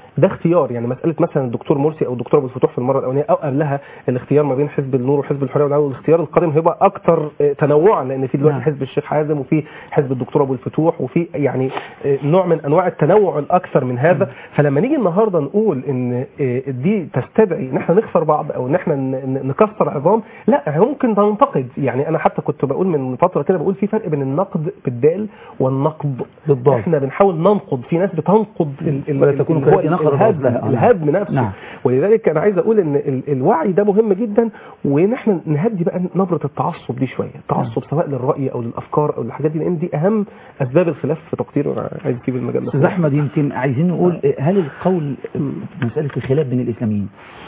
Speaker 5: ده اختيار يعني مساله مثلا الدكتور مرسي او الدكتور ابو الفتوح في المره الاولانيه او قبلها الاختيار ما بين حزب النور وحزب الحريه والعداله والاختيار القادم هيبقى اكثر تنوعا لان في دلوقتي
Speaker 4: نعم.
Speaker 5: حزب الشيخ حازم وفي حزب الدكتور ابو الفتوح وفي يعني آه، نوع من انواع التنوع الاكثر من هذا فلما نيجي النهارده نقول ان آه، دي تستدعي ان احنا نخسر بعض او ان احنا ن- ن- نكسر عظام لا ممكن ننتقد يعني انا حتى كنت بقول من فتره كده بقول في فرق بين النقد بالدال والنقد
Speaker 4: بالضبط.
Speaker 5: احنا بنحاول ننقد في ناس بتنقد ال- ال-
Speaker 4: ولا تكون
Speaker 5: اللي هو
Speaker 4: كالتي نقضت
Speaker 5: الهدم
Speaker 4: غزلها.
Speaker 5: الهدم نفسه
Speaker 4: نعم.
Speaker 5: ولذلك انا عايز اقول ان ال- الوعي ده مهم جدا وان احنا نهدي بقى نبره التعصب دي شويه التعصب سواء للراي او للافكار او للحاجات دي لان دي اهم اسباب الخلاف في تقديري وانا عايز اسيب المجال
Speaker 4: استاذ
Speaker 5: ده
Speaker 4: احمد يمكن عايزين نقول هل القول مساله الخلاف بين الاسلاميين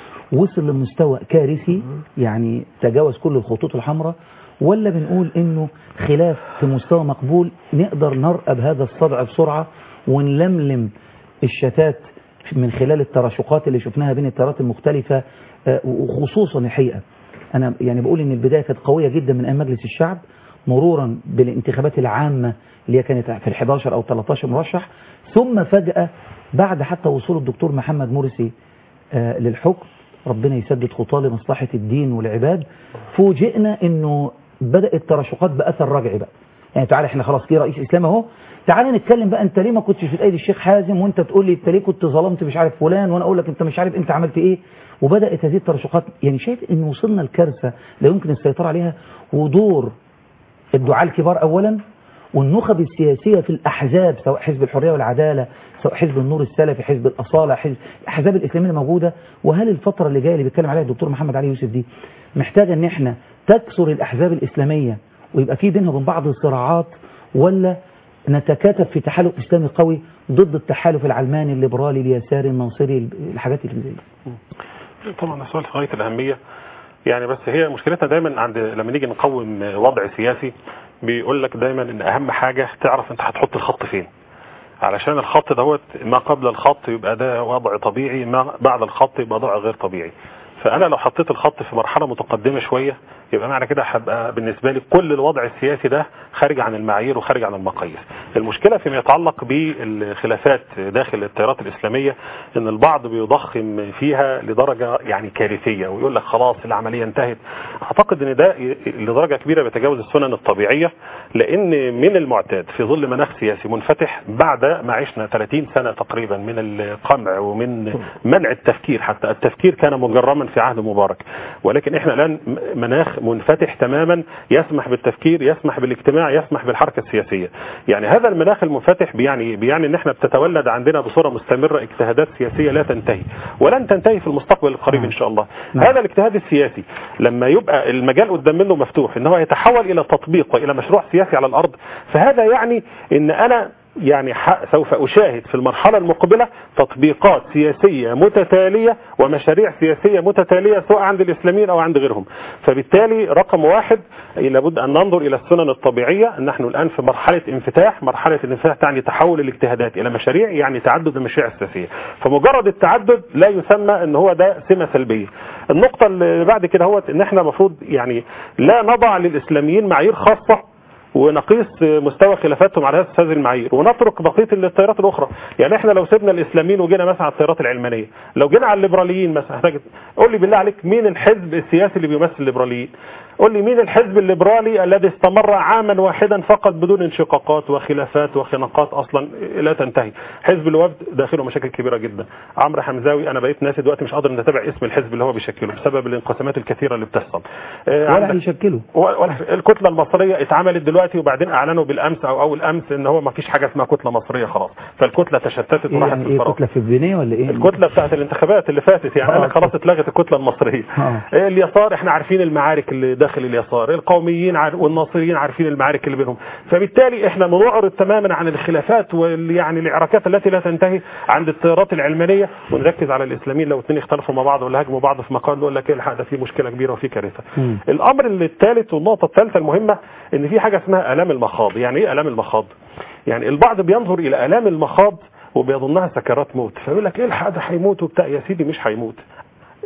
Speaker 4: وصل لمستوى كارثي يعني تجاوز كل الخطوط الحمراء ولا بنقول انه خلاف في مستوى مقبول نقدر نرقب هذا الصدع بسرعه ونلملم الشتات من خلال التراشقات اللي شفناها بين التيارات المختلفه آه، وخصوصا الحقيقه انا يعني بقول ان البدايه كانت قويه جدا من ايام مجلس الشعب مرورا بالانتخابات العامه اللي هي كانت في ال 11 او 13 مرشح ثم فجاه بعد حتى وصول الدكتور محمد مرسي آه، للحكم ربنا يسدد خطاه لمصلحه الدين والعباد فوجئنا انه بدات التراشقات باثر رجعي بقى يعني تعالى احنا خلاص في رئيس اسلام اهو تعالى نتكلم بقى انت ليه ما كنتش في ايدي الشيخ حازم وانت تقول لي انت ليه كنت ظلمت مش عارف فلان وانا اقول لك انت مش عارف انت عملت ايه وبدات هذه التراشقات يعني شايف ان وصلنا لكارثه لا يمكن السيطره عليها ودور الدعاة الكبار أولا والنخب السياسية في الأحزاب سواء حزب الحرية والعدالة سواء حزب النور السلفي حزب الأصالة حزب الأحزاب الإسلامية الموجودة وهل الفترة اللي جاية اللي بيتكلم عليها الدكتور محمد علي يوسف دي محتاجة إن إحنا تكسر الأحزاب الإسلامية ويبقى في بينها وبين بعض الصراعات ولا نتكاتف في تحالف إسلامي قوي ضد التحالف العلماني الليبرالي اليساري الناصري الحاجات اللي زي دي
Speaker 6: طبعا ده سؤال في غايه الاهميه يعني بس هي مشكلتنا دايما عند لما نيجي نقوم وضع سياسي بيقول لك دايما ان اهم حاجه تعرف انت هتحط الخط فين علشان الخط دوت ما قبل الخط يبقى ده وضع طبيعي ما بعد الخط يبقى وضع غير طبيعي فانا لو حطيت الخط في مرحله متقدمه شويه يبقى معنى كده هبقى بالنسبه لي كل الوضع السياسي ده خارج عن المعايير وخارج عن المقاييس المشكله فيما يتعلق بالخلافات داخل التيارات الاسلاميه ان البعض بيضخم فيها لدرجه يعني كارثيه ويقول لك خلاص العمليه انتهت اعتقد ان ده لدرجه كبيره بيتجاوز السنن الطبيعيه لان من المعتاد في ظل مناخ سياسي منفتح بعد ما عشنا 30 سنه تقريبا من القمع ومن منع التفكير حتى التفكير كان مجرما في عهد مبارك ولكن احنا الان مناخ منفتح تماما يسمح بالتفكير يسمح بالاجتماع يسمح بالحركه السياسيه يعني هذا المناخ المنفتح بيعني بيعني ان احنا بتتولد عندنا بصوره مستمره اجتهادات سياسيه لا تنتهي ولن تنتهي في المستقبل القريب ان شاء الله
Speaker 4: نعم.
Speaker 6: هذا الاجتهاد السياسي لما يبقى المجال قدام منه مفتوح ان هو يتحول الى تطبيق والى مشروع سياسي على الارض فهذا يعني ان انا يعني ح- سوف أشاهد في المرحلة المقبلة تطبيقات سياسية متتالية ومشاريع سياسية متتالية سواء عند الإسلاميين أو عند غيرهم فبالتالي رقم واحد لابد أن ننظر إلى السنن الطبيعية نحن الآن في مرحلة انفتاح مرحلة الانفتاح تعني تحول الاجتهادات إلى مشاريع يعني تعدد المشاريع السياسية فمجرد التعدد لا يسمى أن هو ده سمة سلبية النقطة اللي بعد كده هو أن احنا المفروض يعني لا نضع للإسلاميين معايير خاصة ونقيس مستوى خلافاتهم على هذه المعايير ونترك بقيه التيارات الاخرى يعني احنا لو سيبنا الاسلاميين وجينا مثلا على التيارات العلمانيه لو جينا على الليبراليين مثلا هتجد قول لي بالله عليك مين الحزب السياسي اللي بيمثل الليبراليين قول لي مين الحزب الليبرالي الذي استمر عاما واحدا فقط بدون انشقاقات وخلافات وخناقات اصلا لا تنتهي حزب الوفد داخله مشاكل كبيره جدا عمرو حمزاوي انا بقيت ناسي دلوقتي مش قادر ان اتابع اسم الحزب اللي هو بيشكله بسبب الانقسامات الكثيره اللي بتحصل آه،
Speaker 4: ولا
Speaker 6: عندك-
Speaker 4: هيشكلوا
Speaker 6: ولا الكتله المصريه اتعملت دلوقتي وبعدين اعلنوا بالامس او اول امس ان هو ما فيش حاجه اسمها كتله مصريه خلاص فالكتله تشتتت
Speaker 4: ايه
Speaker 6: وراحت
Speaker 4: يعني
Speaker 6: في
Speaker 4: ايه
Speaker 6: الفراغ
Speaker 4: كتله في البنيه ولا ايه
Speaker 6: الكتله بتاعت الانتخابات اللي فاتت يعني
Speaker 4: آه.
Speaker 6: قال لك خلاص اتلغت الكتله المصريه
Speaker 4: آه.
Speaker 6: إيه اليسار احنا عارفين المعارك اللي داخل اليسار القوميين عار... والناصريين عارفين المعارك اللي بينهم فبالتالي احنا بنعرض تماما عن الخلافات وال يعني العراكات التي لا تنتهي عند التيارات العلمانيه ونركز على الاسلاميين لو اثنين اختلفوا مع بعض ولا هاجموا بعض في مقال نقول لك ايه الحق ده في مشكله كبيره وفي كارثه
Speaker 4: مم.
Speaker 6: الامر اللي الثالث والنقطه الثالثه المهمه ان في حاجه اسمها الام المخاض يعني ايه الام المخاض يعني البعض بينظر الى الام المخاض وبيظنها سكرات موت فيقول لك ايه الحق ده هيموت وبتاع يا سيدي مش هيموت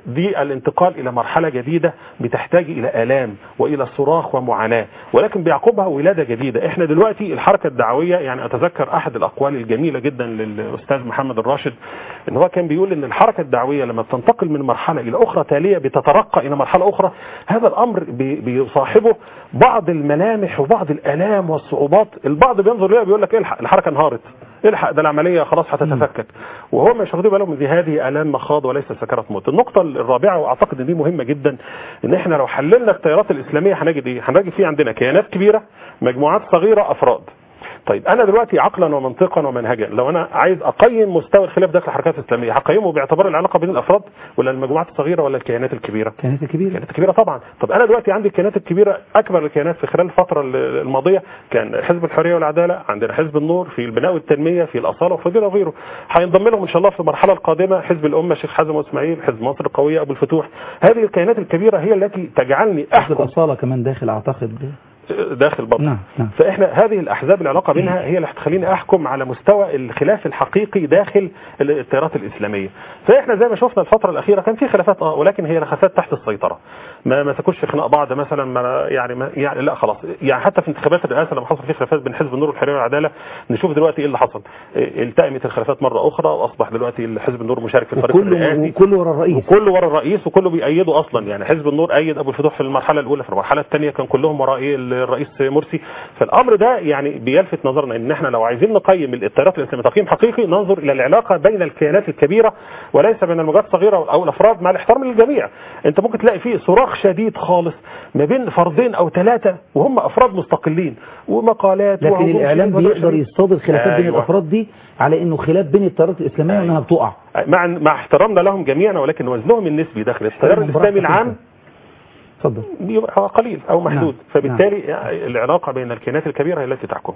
Speaker 6: دي الانتقال الى مرحله جديده بتحتاج الى الام والى صراخ ومعاناه ولكن بيعقبها ولاده جديده احنا دلوقتي الحركه الدعويه يعني اتذكر احد الاقوال الجميله جدا للاستاذ محمد الراشد ان هو كان بيقول ان الحركه الدعويه لما بتنتقل من مرحله الى اخرى تاليه بتترقى الى مرحله اخرى هذا الامر بي- بيصاحبه بعض الملامح وبعض الالام والصعوبات البعض بينظر ليها بيقول لك ايه الحق الحركه انهارت الحق ده العمليه خلاص هتتفكك وهو مش واخدين بالهم ان دي هذه الام مخاض وليس سكرة موت النقطه الرابعه واعتقد ان دي مهمه جدا ان احنا لو حللنا التيارات الاسلاميه هنجد ايه هنجد في عندنا كيانات كبيره مجموعات صغيره افراد طيب انا دلوقتي عقلا ومنطقا ومنهجا لو انا عايز اقيم مستوى الخلاف داخل الحركات الاسلاميه هقيمه باعتبار العلاقه بين الافراد ولا المجموعات الصغيره ولا الكيانات الكبيره
Speaker 4: كانت كبيرة
Speaker 6: الكيانات الكبيره طبعا طب انا دلوقتي عندي الكيانات الكبيره اكبر الكيانات في خلال الفتره الماضيه كان حزب الحريه والعداله عندنا حزب النور في البناء والتنميه في الاصاله وفي غيره وغيره هينضم لهم ان شاء الله في المرحله القادمه حزب الامه الشيخ حازم واسماعيل حزب مصر القويه ابو الفتوح هذه الكيانات الكبيره هي التي تجعلني
Speaker 4: حزب
Speaker 6: احكم
Speaker 4: الأصالة كمان داخل أعتقد
Speaker 6: داخل برضه
Speaker 4: نعم نعم
Speaker 6: فاحنا هذه الاحزاب العلاقه بينها هي اللي هتخليني احكم على مستوى الخلاف الحقيقي داخل التيارات الاسلاميه فاحنا زي ما شفنا الفتره الاخيره كان في خلافات اه ولكن هي خلافات تحت السيطره ما مسكوش في خناق بعض مثلا ما يعني ما يعني لا خلاص يعني حتى في انتخابات الرئاسه لما حصل في خلافات بين حزب النور والحريه والعداله نشوف دلوقتي ايه اللي حصل إيه، التأمت الخلافات مره اخرى واصبح دلوقتي حزب النور مشارك في الفريق
Speaker 4: وكله
Speaker 6: الرئاسي
Speaker 4: وكله ورا الرئيس
Speaker 6: وكله ورا الرئيس وكله بيأيده اصلا يعني حزب النور ايد ابو الفتوح في المرحله الاولى في المرحله الثانيه كان كلهم وراء ايه الرئيس مرسي فالامر ده يعني بيلفت نظرنا ان احنا لو عايزين نقيم التيارات الاسلاميه تقييم حقيقي ننظر الى العلاقه بين الكيانات الكبيره وليس بين المجالات الصغيره او الافراد مع الاحترام للجميع انت ممكن تلاقي فيه صراخ شديد خالص ما بين فردين او ثلاثه وهم افراد مستقلين ومقالات
Speaker 4: لكن
Speaker 6: وهجوم
Speaker 4: الإعلام
Speaker 6: شديد
Speaker 4: بيقدر
Speaker 6: شديد.
Speaker 4: يصطاد الخلافات بين
Speaker 6: أيوة.
Speaker 4: الأفراد دي على إنه خلاف بين التيارات الإسلامية وإنها بتقع
Speaker 6: مع مع احترامنا لهم جميعا ولكن وزنهم النسبي داخل التيار
Speaker 4: احترامهم
Speaker 6: الاسلامي
Speaker 4: براحتك
Speaker 6: العام
Speaker 4: انت. اتفضل
Speaker 6: بيبقى قليل او محدود
Speaker 4: نعم.
Speaker 6: فبالتالي العلاقه بين الكيانات الكبيره هي التي تحكم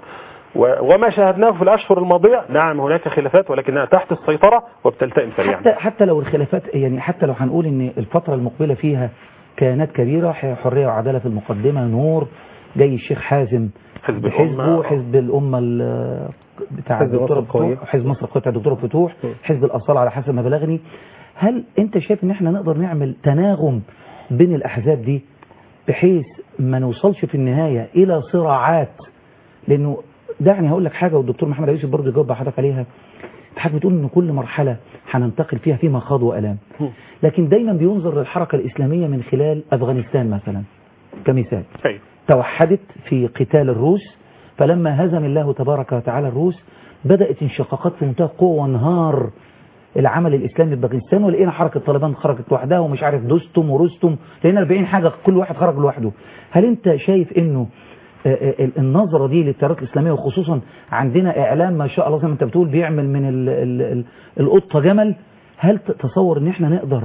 Speaker 6: و- وما شاهدناه في الاشهر الماضيه نعم هناك خلافات ولكنها تحت السيطره وبتلتئم سريعا
Speaker 4: حتى حتى لو الخلافات يعني حتى لو هنقول ان الفتره المقبله فيها كيانات كبيره ح- حريه وعداله في المقدمه نور جاي الشيخ حازم
Speaker 6: حزب
Speaker 4: بحزبه
Speaker 6: الأمة.
Speaker 4: حزب الامه ال- بتاع
Speaker 5: حزب
Speaker 4: الدكتور
Speaker 5: مصر القوية.
Speaker 4: فتوح حزب مصر القوية بتاع الدكتور فتوح حزب الاصاله على حسب ما بلغني هل انت شايف ان احنا نقدر نعمل تناغم بين الاحزاب دي بحيث ما نوصلش في النهايه الى صراعات لانه دعني هقول لك حاجه والدكتور محمد يوسف برضه يجاوب حضرتك عليها حضرتك بتقول ان كل مرحله هننتقل فيها في مخاض والام لكن دايما بينظر للحركه الاسلاميه من خلال افغانستان مثلا كمثال
Speaker 6: أيوة.
Speaker 4: توحدت في قتال الروس فلما هزم الله تبارك وتعالى الروس بدات انشقاقات في منتهى القوه وانهار العمل الاسلامي في باكستان ولقينا حركه طالبان خرجت لوحدها ومش عارف دوستم ورستم لقينا 40 حاجه كل واحد خرج لوحده هل انت شايف انه آه، آه، النظره دي للتيارات الاسلاميه وخصوصا عندنا اعلام ما شاء الله زي ما انت بتقول بيعمل من ال ال ال القطه جمل هل تتصور ان احنا نقدر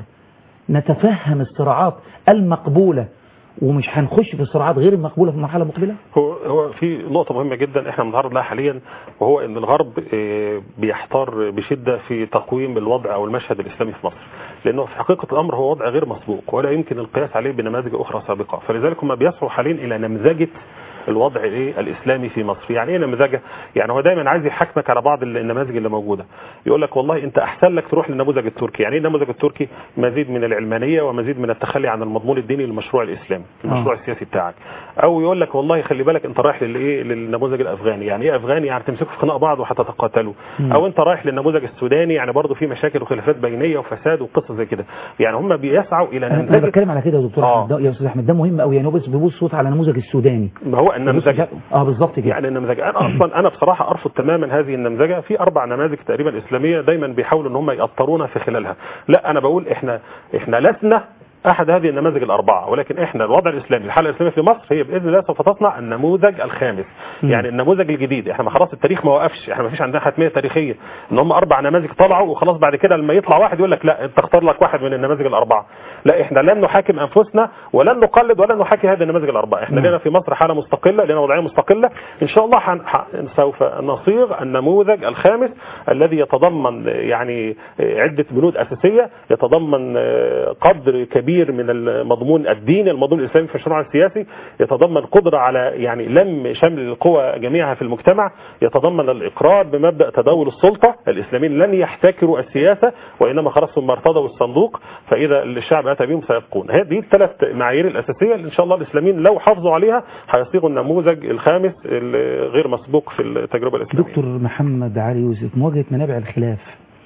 Speaker 4: نتفهم الصراعات المقبوله ومش هنخش في الصراعات غير المقبوله في المرحله المقبله؟
Speaker 6: هو هو في نقطة مهمة جدا احنا بنتعرض لها حاليا وهو ان الغرب آه، بيحتار بشدة في تقويم الوضع او المشهد الاسلامي في مصر لانه في حقيقة الامر هو وضع غير مسبوق ولا يمكن القياس عليه بنماذج اخرى سابقة فلذلك هم بيسعوا حاليا الى نمذجة الوضع الايه الاسلامي في مصر يعني ايه نمذجه يعني هو دايما عايز يحكمك على بعض النماذج اللي موجوده يقول لك والله انت احسن لك تروح للنموذج التركي يعني ايه النموذج التركي مزيد من العلمانيه ومزيد من التخلي عن المضمون الديني للمشروع الاسلامي المشروع
Speaker 4: آه.
Speaker 6: السياسي بتاعك او يقول لك والله خلي بالك انت رايح للايه للنموذج الافغاني يعني ايه افغاني يعني تمسكوا في خناق بعض وهتتقاتلوا
Speaker 4: مم.
Speaker 6: او انت رايح للنموذج السوداني يعني برضه في مشاكل وخلافات بينيه وفساد وقصص زي كده يعني هم بيسعوا الى
Speaker 4: انا أنا
Speaker 6: نمذجه
Speaker 4: بتكلم على كده يا دكتور
Speaker 6: آه.
Speaker 4: احمد ده- يا استاذ احمد ده مهم قوي يعني هو بس بيبص صوت على النموذج السوداني
Speaker 6: ما هو النمذجه
Speaker 4: اه بالظبط كده
Speaker 6: يعني النمذجه انا اصلا انا بصراحه ارفض تماما هذه النمذجه في اربع نماذج تقريبا اسلاميه دايما بيحاولوا ان هم يأطرونا في خلالها لا انا بقول احنا احنا لسنا احد هذه النماذج الاربعه ولكن احنا الوضع الاسلامي الحاله الاسلاميه في مصر هي باذن الله سوف تصنع النموذج الخامس
Speaker 4: مم.
Speaker 6: يعني النموذج الجديد احنا ما خلاص التاريخ ما وقفش احنا ما فيش عندنا حتميه تاريخيه ان هم اربع نماذج طلعوا وخلاص بعد كده لما يطلع واحد يقول لك لا انت اختار لك واحد من النماذج الاربعه لا احنا لن نحاكم انفسنا ولن نقلد ولن نحاكي هذه النماذج الاربعه احنا
Speaker 4: نعم.
Speaker 6: لنا في مصر حاله مستقله لنا وضعيه مستقله ان شاء الله حن... ح... سوف نصيغ النموذج الخامس الذي يتضمن يعني عده بنود اساسيه يتضمن قدر كبير كبير من المضمون الديني المضمون الاسلامي في المشروع السياسي يتضمن قدره على يعني لم شمل القوى جميعها في المجتمع يتضمن الاقرار بمبدا تداول السلطه الاسلاميين لن يحتكروا السياسه وانما خلاص ثم ارتضوا الصندوق فاذا الشعب اتى بهم سيبقون هذه الثلاث معايير الاساسيه اللي ان شاء الله الاسلاميين لو حافظوا عليها هيصيغوا النموذج الخامس الغير مسبوق في التجربه الاسلاميه
Speaker 4: دكتور محمد علي يوسف مواجهة منابع الخلاف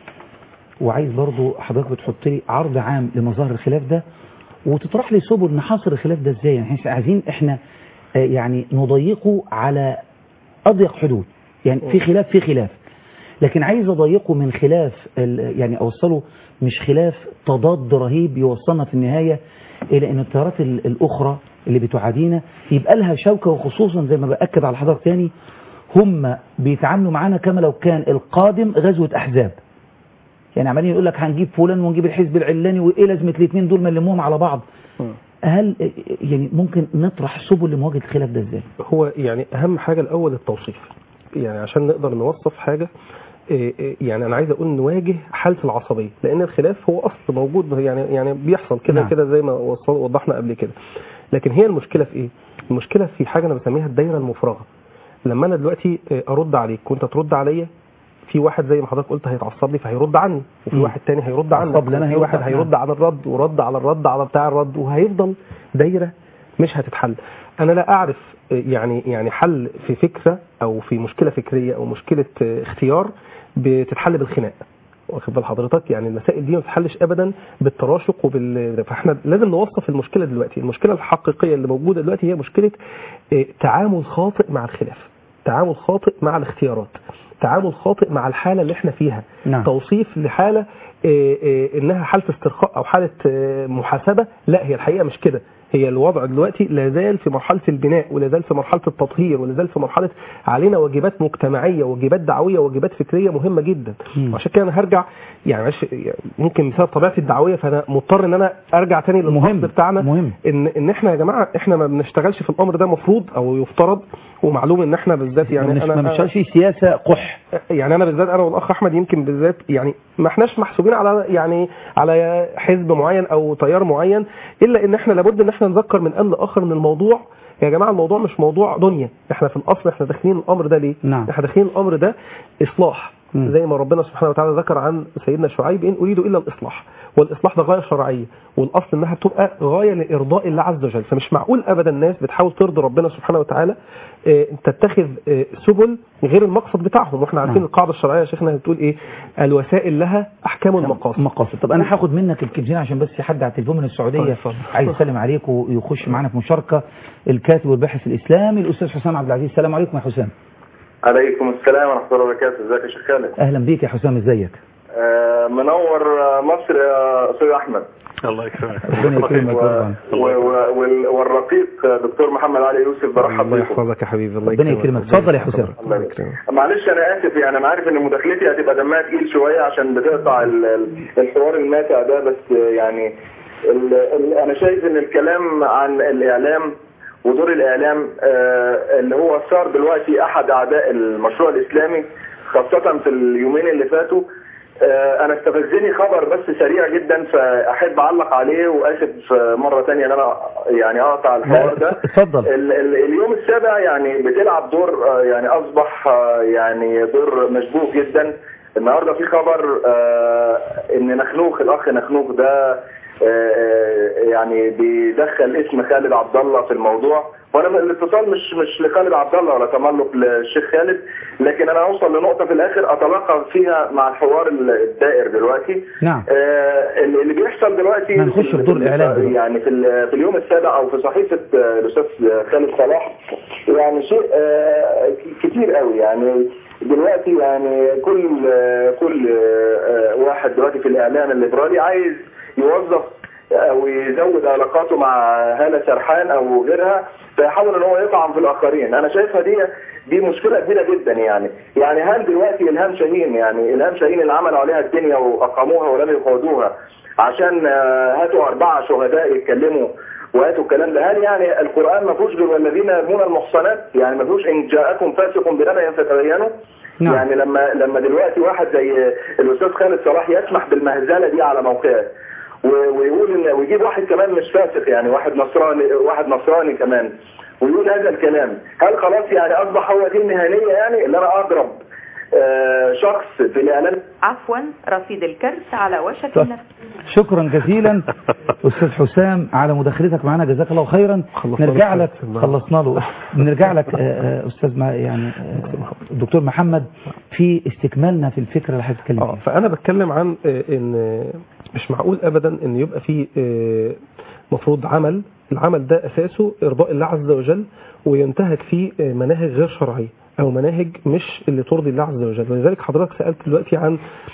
Speaker 4: وعايز برضو حضرتك بتحط لي عرض عام لمظاهر الخلاف ده وتطرح لي سبل نحاصر الخلاف ده ازاي يعني احنا عايزين احنا آه، يعني نضيقه على اضيق حدود يعني في خلاف في خلاف لكن عايز اضيقه من خلاف ال- يعني اوصله مش خلاف تضاد رهيب يوصلنا في النهايه الى ان التيارات ال- الاخرى اللي بتعادينا يبقى لها شوكه وخصوصا زي ما باكد على حضرتك تاني هم بيتعاملوا معانا كما لو كان القادم غزوه احزاب يعني عمالين يقول لك هنجيب فلان ونجيب الحزب العلاني وايه لازمه الاثنين دول ما نلمهم على بعض هل يعني ممكن نطرح سبل لمواجهه الخلاف ده ازاي؟
Speaker 5: هو يعني اهم حاجه الاول التوصيف يعني عشان نقدر نوصف حاجه إيه إيه يعني انا عايز اقول نواجه حاله العصبيه لان الخلاف هو اصل موجود يعني يعني بيحصل كده
Speaker 4: نعم.
Speaker 5: كده زي ما وصل- وضحنا قبل كده لكن هي المشكله في ايه المشكله في حاجه انا بسميها الدايره المفرغه لما انا دلوقتي إيه، ارد عليك وانت ترد عليا في واحد زي ما حضرتك قلت هيتعصب لي فهيرد عني وفي
Speaker 4: مم.
Speaker 5: واحد تاني هيرد عنك
Speaker 4: عصب لي أنا
Speaker 5: وفي
Speaker 4: هيرد
Speaker 5: واحد
Speaker 4: عنك.
Speaker 5: هيرد على الرد ورد على الرد على بتاع الرد وهيفضل دايره مش هتتحل انا لا اعرف يعني يعني حل في فكره او في مشكله فكريه او مشكله اختيار بتتحل بالخناق واخد بال حضرتك يعني المسائل دي ما بتتحلش ابدا بالتراشق وبال فاحنا لازم نوصف المشكله دلوقتي المشكله الحقيقيه اللي موجوده دلوقتي هي مشكله آه، تعامل خاطئ مع الخلاف تعامل خاطئ مع الاختيارات تعامل خاطئ مع الحاله اللي احنا فيها
Speaker 4: نعم.
Speaker 5: توصيف لحاله آه، آه، انها حاله استرخاء او حاله آه، محاسبه لا هي الحقيقه مش كده هي الوضع دلوقتي لا زال في مرحله البناء ولا زال في مرحله التطهير ولا زال في مرحله علينا واجبات مجتمعيه واجبات دعويه واجبات فكريه مهمه جدا
Speaker 4: مم.
Speaker 5: وعشان كده انا هرجع يعني معلش يعني ممكن بسبب طبيعتي الدعويه فانا مضطر ان انا ارجع تاني
Speaker 4: مهم.
Speaker 5: للفصل بتاعنا
Speaker 4: مهم.
Speaker 5: ان ان احنا يا جماعه احنا ما بنشتغلش في الامر ده مفروض او يفترض ومعلوم ان احنا بالذات يعني
Speaker 4: مش
Speaker 5: انا
Speaker 4: ما بنشتغلش في سياسه قح
Speaker 5: يعني انا بالذات انا والاخ احمد يمكن بالذات يعني ما احناش محسوبين على يعني على حزب معين او تيار معين الا ان احنا لابد ان احنا نذكر من ان لاخر ان الموضوع يا جماعه الموضوع مش موضوع دنيا احنا في الاصل احنا داخلين الامر ده ليه
Speaker 4: نعم.
Speaker 5: احنا داخلين الامر ده اصلاح
Speaker 4: مم.
Speaker 5: زي ما ربنا سبحانه وتعالى ذكر عن سيدنا شعيب ان اريد الا الاصلاح والاصلاح ده غايه شرعيه والاصل انها بتبقى غايه لارضاء الله عز وجل فمش معقول ابدا الناس بتحاول ترضي ربنا سبحانه وتعالى آه، تتخذ آه، سبل غير المقصد بتاعهم واحنا عارفين
Speaker 4: نعم.
Speaker 5: القاعده الشرعيه يا شيخنا بتقول ايه الوسائل لها احكام المقاصد
Speaker 4: مقاصد طب انا هاخد منك الكلمتين عشان بس في حد على التليفون من السعوديه
Speaker 5: اتفضل.
Speaker 4: عايز يسلم عليك ويخش معانا في مشاركه الكاتب والباحث الاسلامي الاستاذ حسام عبد العزيز السلام عليكم يا حسام
Speaker 7: عليكم السلام ورحمة الله وبركاته ازيك يا شيخ خالد
Speaker 4: اهلا بيك يا حسام ازيك
Speaker 7: آه، منور آه، مصر يا استاذ احمد
Speaker 6: الله يكرمك
Speaker 4: ربنا يكرمك
Speaker 7: و-
Speaker 4: طبعا
Speaker 7: و- و- وال- والرقيق آه، دكتور محمد علي يوسف برحب
Speaker 5: الله
Speaker 7: بكم
Speaker 5: يحفظك يا حبيبي الله
Speaker 4: ربنا يكرمك. اتفضل يا حسام.
Speaker 7: الله
Speaker 5: الله
Speaker 7: يكرمك.
Speaker 5: يكرمك
Speaker 7: معلش انا اسف يعني انا عارف ان مداخلتي هتبقى دمها تقيل شويه عشان بتقطع ال- ال- الحوار الماتع ده بس آه، يعني ال- ال- انا شايف ان الكلام عن الاعلام ودور الاعلام آه، اللي هو صار دلوقتي احد اعداء المشروع الاسلامي خاصه في اليومين اللي فاتوا آه، انا استفزني خبر بس سريع جدا فاحب اعلق عليه واسف آه، مره تانية ان انا يعني اقطع الحوار ده
Speaker 4: لا اتفضل
Speaker 7: ال- ال- اليوم السابع يعني بتلعب دور آه، يعني اصبح آه، يعني دور مشبوه جدا النهارده في خبر آه، ان نخنوخ الاخ نخنوخ ده آه، آه، يعني بيدخل اسم خالد عبد الله في الموضوع وانا الاتصال مش مش لخالد عبد الله ولا تملق للشيخ خالد لكن انا اوصل لنقطه في الاخر اتلاقى فيها مع الحوار الدائر دلوقتي
Speaker 4: نعم
Speaker 7: آه، اللي اللي بيحصل دلوقتي
Speaker 4: ما نخش في دور الإعلام دلوقتي.
Speaker 7: يعني في ال- في اليوم السابع او في صحيفه آه، الاستاذ خالد صلاح يعني شيء آه، ك- كتير قوي يعني دلوقتي يعني كل آه، كل آه، واحد دلوقتي في الاعلام الليبرالي عايز يوظف او يزود علاقاته مع هاله سرحان او غيرها فيحاول ان هو يطعن في الاخرين انا شايفها دي دي مشكله كبيره جدا يعني يعني هل دلوقتي الهام شاهين يعني الهام شاهين اللي عملوا عليها الدنيا واقاموها ولم يقعدوها عشان آه، هاتوا اربعه شهداء يتكلموا وهاتوا الكلام ده هل يعني القران ما فيهوش غير والذين يرمون المحصنات يعني ما فيهوش ان جاءكم فاسق بنبأ فتبينوا
Speaker 4: نعم.
Speaker 7: يعني لما لما دلوقتي واحد زي الاستاذ خالد صلاح يسمح بالمهزله دي على موقعه و- ويقول ان ويجيب واحد كمان مش فاسق يعني واحد نصراني واحد نصراني كمان ويقول هذا الكلام هل خلاص يعني اصبح هو دي المهنيه يعني اللي انا اضرب آه، شخص في الاعلام
Speaker 8: عفوا رصيد الكرت على وشك
Speaker 4: طيب.
Speaker 8: النفس
Speaker 4: شكرا جزيلا استاذ حسام على مداخلتك معنا جزاك الله خيرا
Speaker 5: خلصنا
Speaker 4: نرجع
Speaker 5: له
Speaker 4: لك
Speaker 5: الكرت.
Speaker 4: خلصنا له نرجع لك آه، آه، استاذ ما يعني آه، الدكتور محمد في استكمالنا في الفكره اللي هتتكلم
Speaker 5: اه
Speaker 4: فيها
Speaker 5: فانا بتكلم عن آه، ان آه، مش معقول ابدا ان يبقى في آه، مفروض عمل العمل ده اساسه ارضاء الله عز وجل وينتهك فيه آه، مناهج غير شرعيه او مناهج مش اللي ترضي الله عز وجل ولذلك حضرتك سالت دلوقتي عن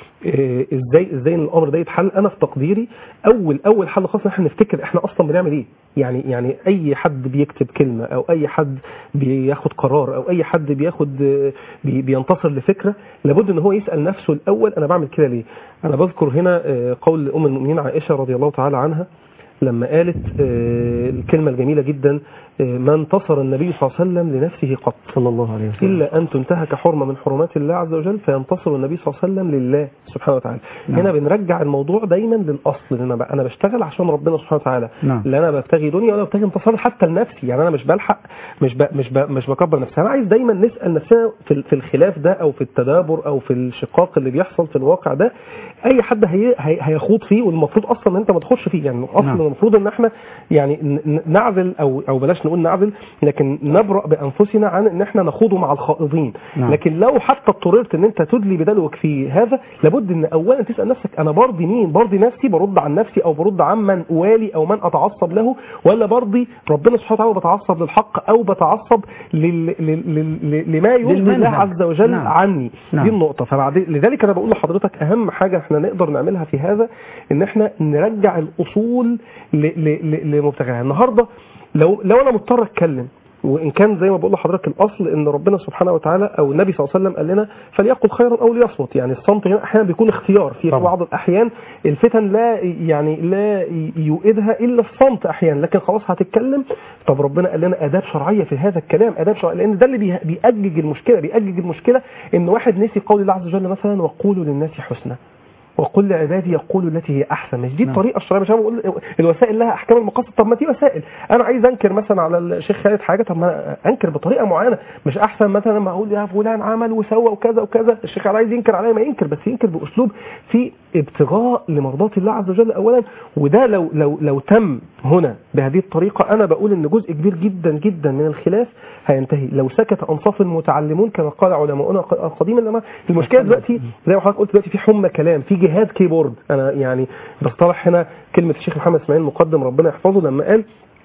Speaker 5: آه، ازاي ازاي ان الامر ده يتحل انا في تقديري اول اول حل خالص إن احنا نفتكر احنا اصلا بنعمل ايه يعني يعني اي حد بيكتب كلمه او اي حد بياخد قرار او اي حد بياخد آه، بي- بينتصر لفكره لابد ان هو يسال نفسه الاول انا بعمل كده ليه انا بذكر هنا آه، قول ام المؤمنين عائشه رضي الله تعالى عنها لما قالت آه، الكلمه الجميله جدا آه، ما انتصر النبي صلى الله عليه وسلم لنفسه قط
Speaker 4: صلى الله عليه وسلم
Speaker 5: إلا أن تنتهك حرمة من حرمات الله عز وجل فينتصر النبي صلى الله عليه وسلم لله سبحانه وتعالى
Speaker 4: نعم.
Speaker 5: هنا بنرجع الموضوع دايما للأصل إن أنا ب- أنا بشتغل عشان ربنا سبحانه وتعالى
Speaker 4: نعم.
Speaker 5: لا أنا ببتغي دنيا ولا ببتغي انتصار حتى لنفسي يعني أنا مش بلحق مش ب... مش ب... مش بكبر نفسي أنا عايز دايما نسأل نفسنا في, ال- في الخلاف ده أو في التدابر أو في الشقاق اللي بيحصل في الواقع ده أي حد هي... هي... هيخوض فيه والمفروض أصلا إن أنت ما تخش فيه يعني أصلا
Speaker 4: نعم.
Speaker 5: المفروض إن إحنا يعني ن- ن- نعزل أو أو بلاش نقول نعزل لكن نبرأ بأنفسنا عن إن إحنا نخوض مع الخائضين
Speaker 4: نعم.
Speaker 5: لكن لو حتى اضطررت ان انت تدلي بدلوك في هذا لابد ان اولا تسال نفسك انا برضي مين برضي نفسي برد عن نفسي او برد عن من اوالي او من اتعصب له ولا برضي ربنا سبحانه وتعالى بتعصب للحق او بتعصب لل... لل... لل... لما يرضي الله
Speaker 4: للمنهج.
Speaker 5: عز وجل
Speaker 4: نعم.
Speaker 5: عني
Speaker 4: نعم.
Speaker 5: دي النقطه فبعد لذلك انا بقول لحضرتك اهم حاجه احنا نقدر نعملها في هذا ان احنا نرجع الاصول ل... ل... ل... لمبتغاها النهارده لو لو انا مضطر اتكلم وان كان زي ما بقول لحضرتك الاصل ان ربنا سبحانه وتعالى او النبي صلى الله عليه وسلم قال لنا فليقل خيرا او ليصمت يعني الصمت هنا احيانا بيكون اختيار في
Speaker 4: طبعا.
Speaker 5: بعض الاحيان الفتن لا يعني لا يؤيدها الا الصمت احيانا لكن خلاص هتتكلم طب ربنا قال لنا اداب شرعيه في هذا الكلام اداب شرعيه لان ده اللي بيه- بيأجج المشكله بيأجج المشكله ان واحد نسي قول الله عز وجل مثلا وقولوا للناس حسنا وقل لعبادي يقولوا التي هي احسن مش دي
Speaker 4: نعم.
Speaker 5: الطريقه الشرعيه مش انا بقول الوسائل لها احكام المقاصد طب ما دي وسائل انا عايز انكر مثلا على الشيخ خالد حاجه طب ما انكر بطريقه معينه مش احسن مثلا ما اقول يا فلان عمل وسوى وكذا وكذا الشيخ خالد عايز ينكر عليا ما ينكر بس ينكر باسلوب في ابتغاء لمرضات الله عز وجل اولا وده لو لو لو تم هنا بهذه الطريقه انا بقول ان جزء كبير جدا جدا من الخلاف هينتهي لو سكت انصاف المتعلمون كما قال علماؤنا قديما لما المشكله دلوقتي زي ما حضرتك قلت دلوقتي في حمى كلام في جهاد كيبورد انا يعني بصطلح هنا كلمه الشيخ محمد اسماعيل مقدم ربنا يحفظه لما قال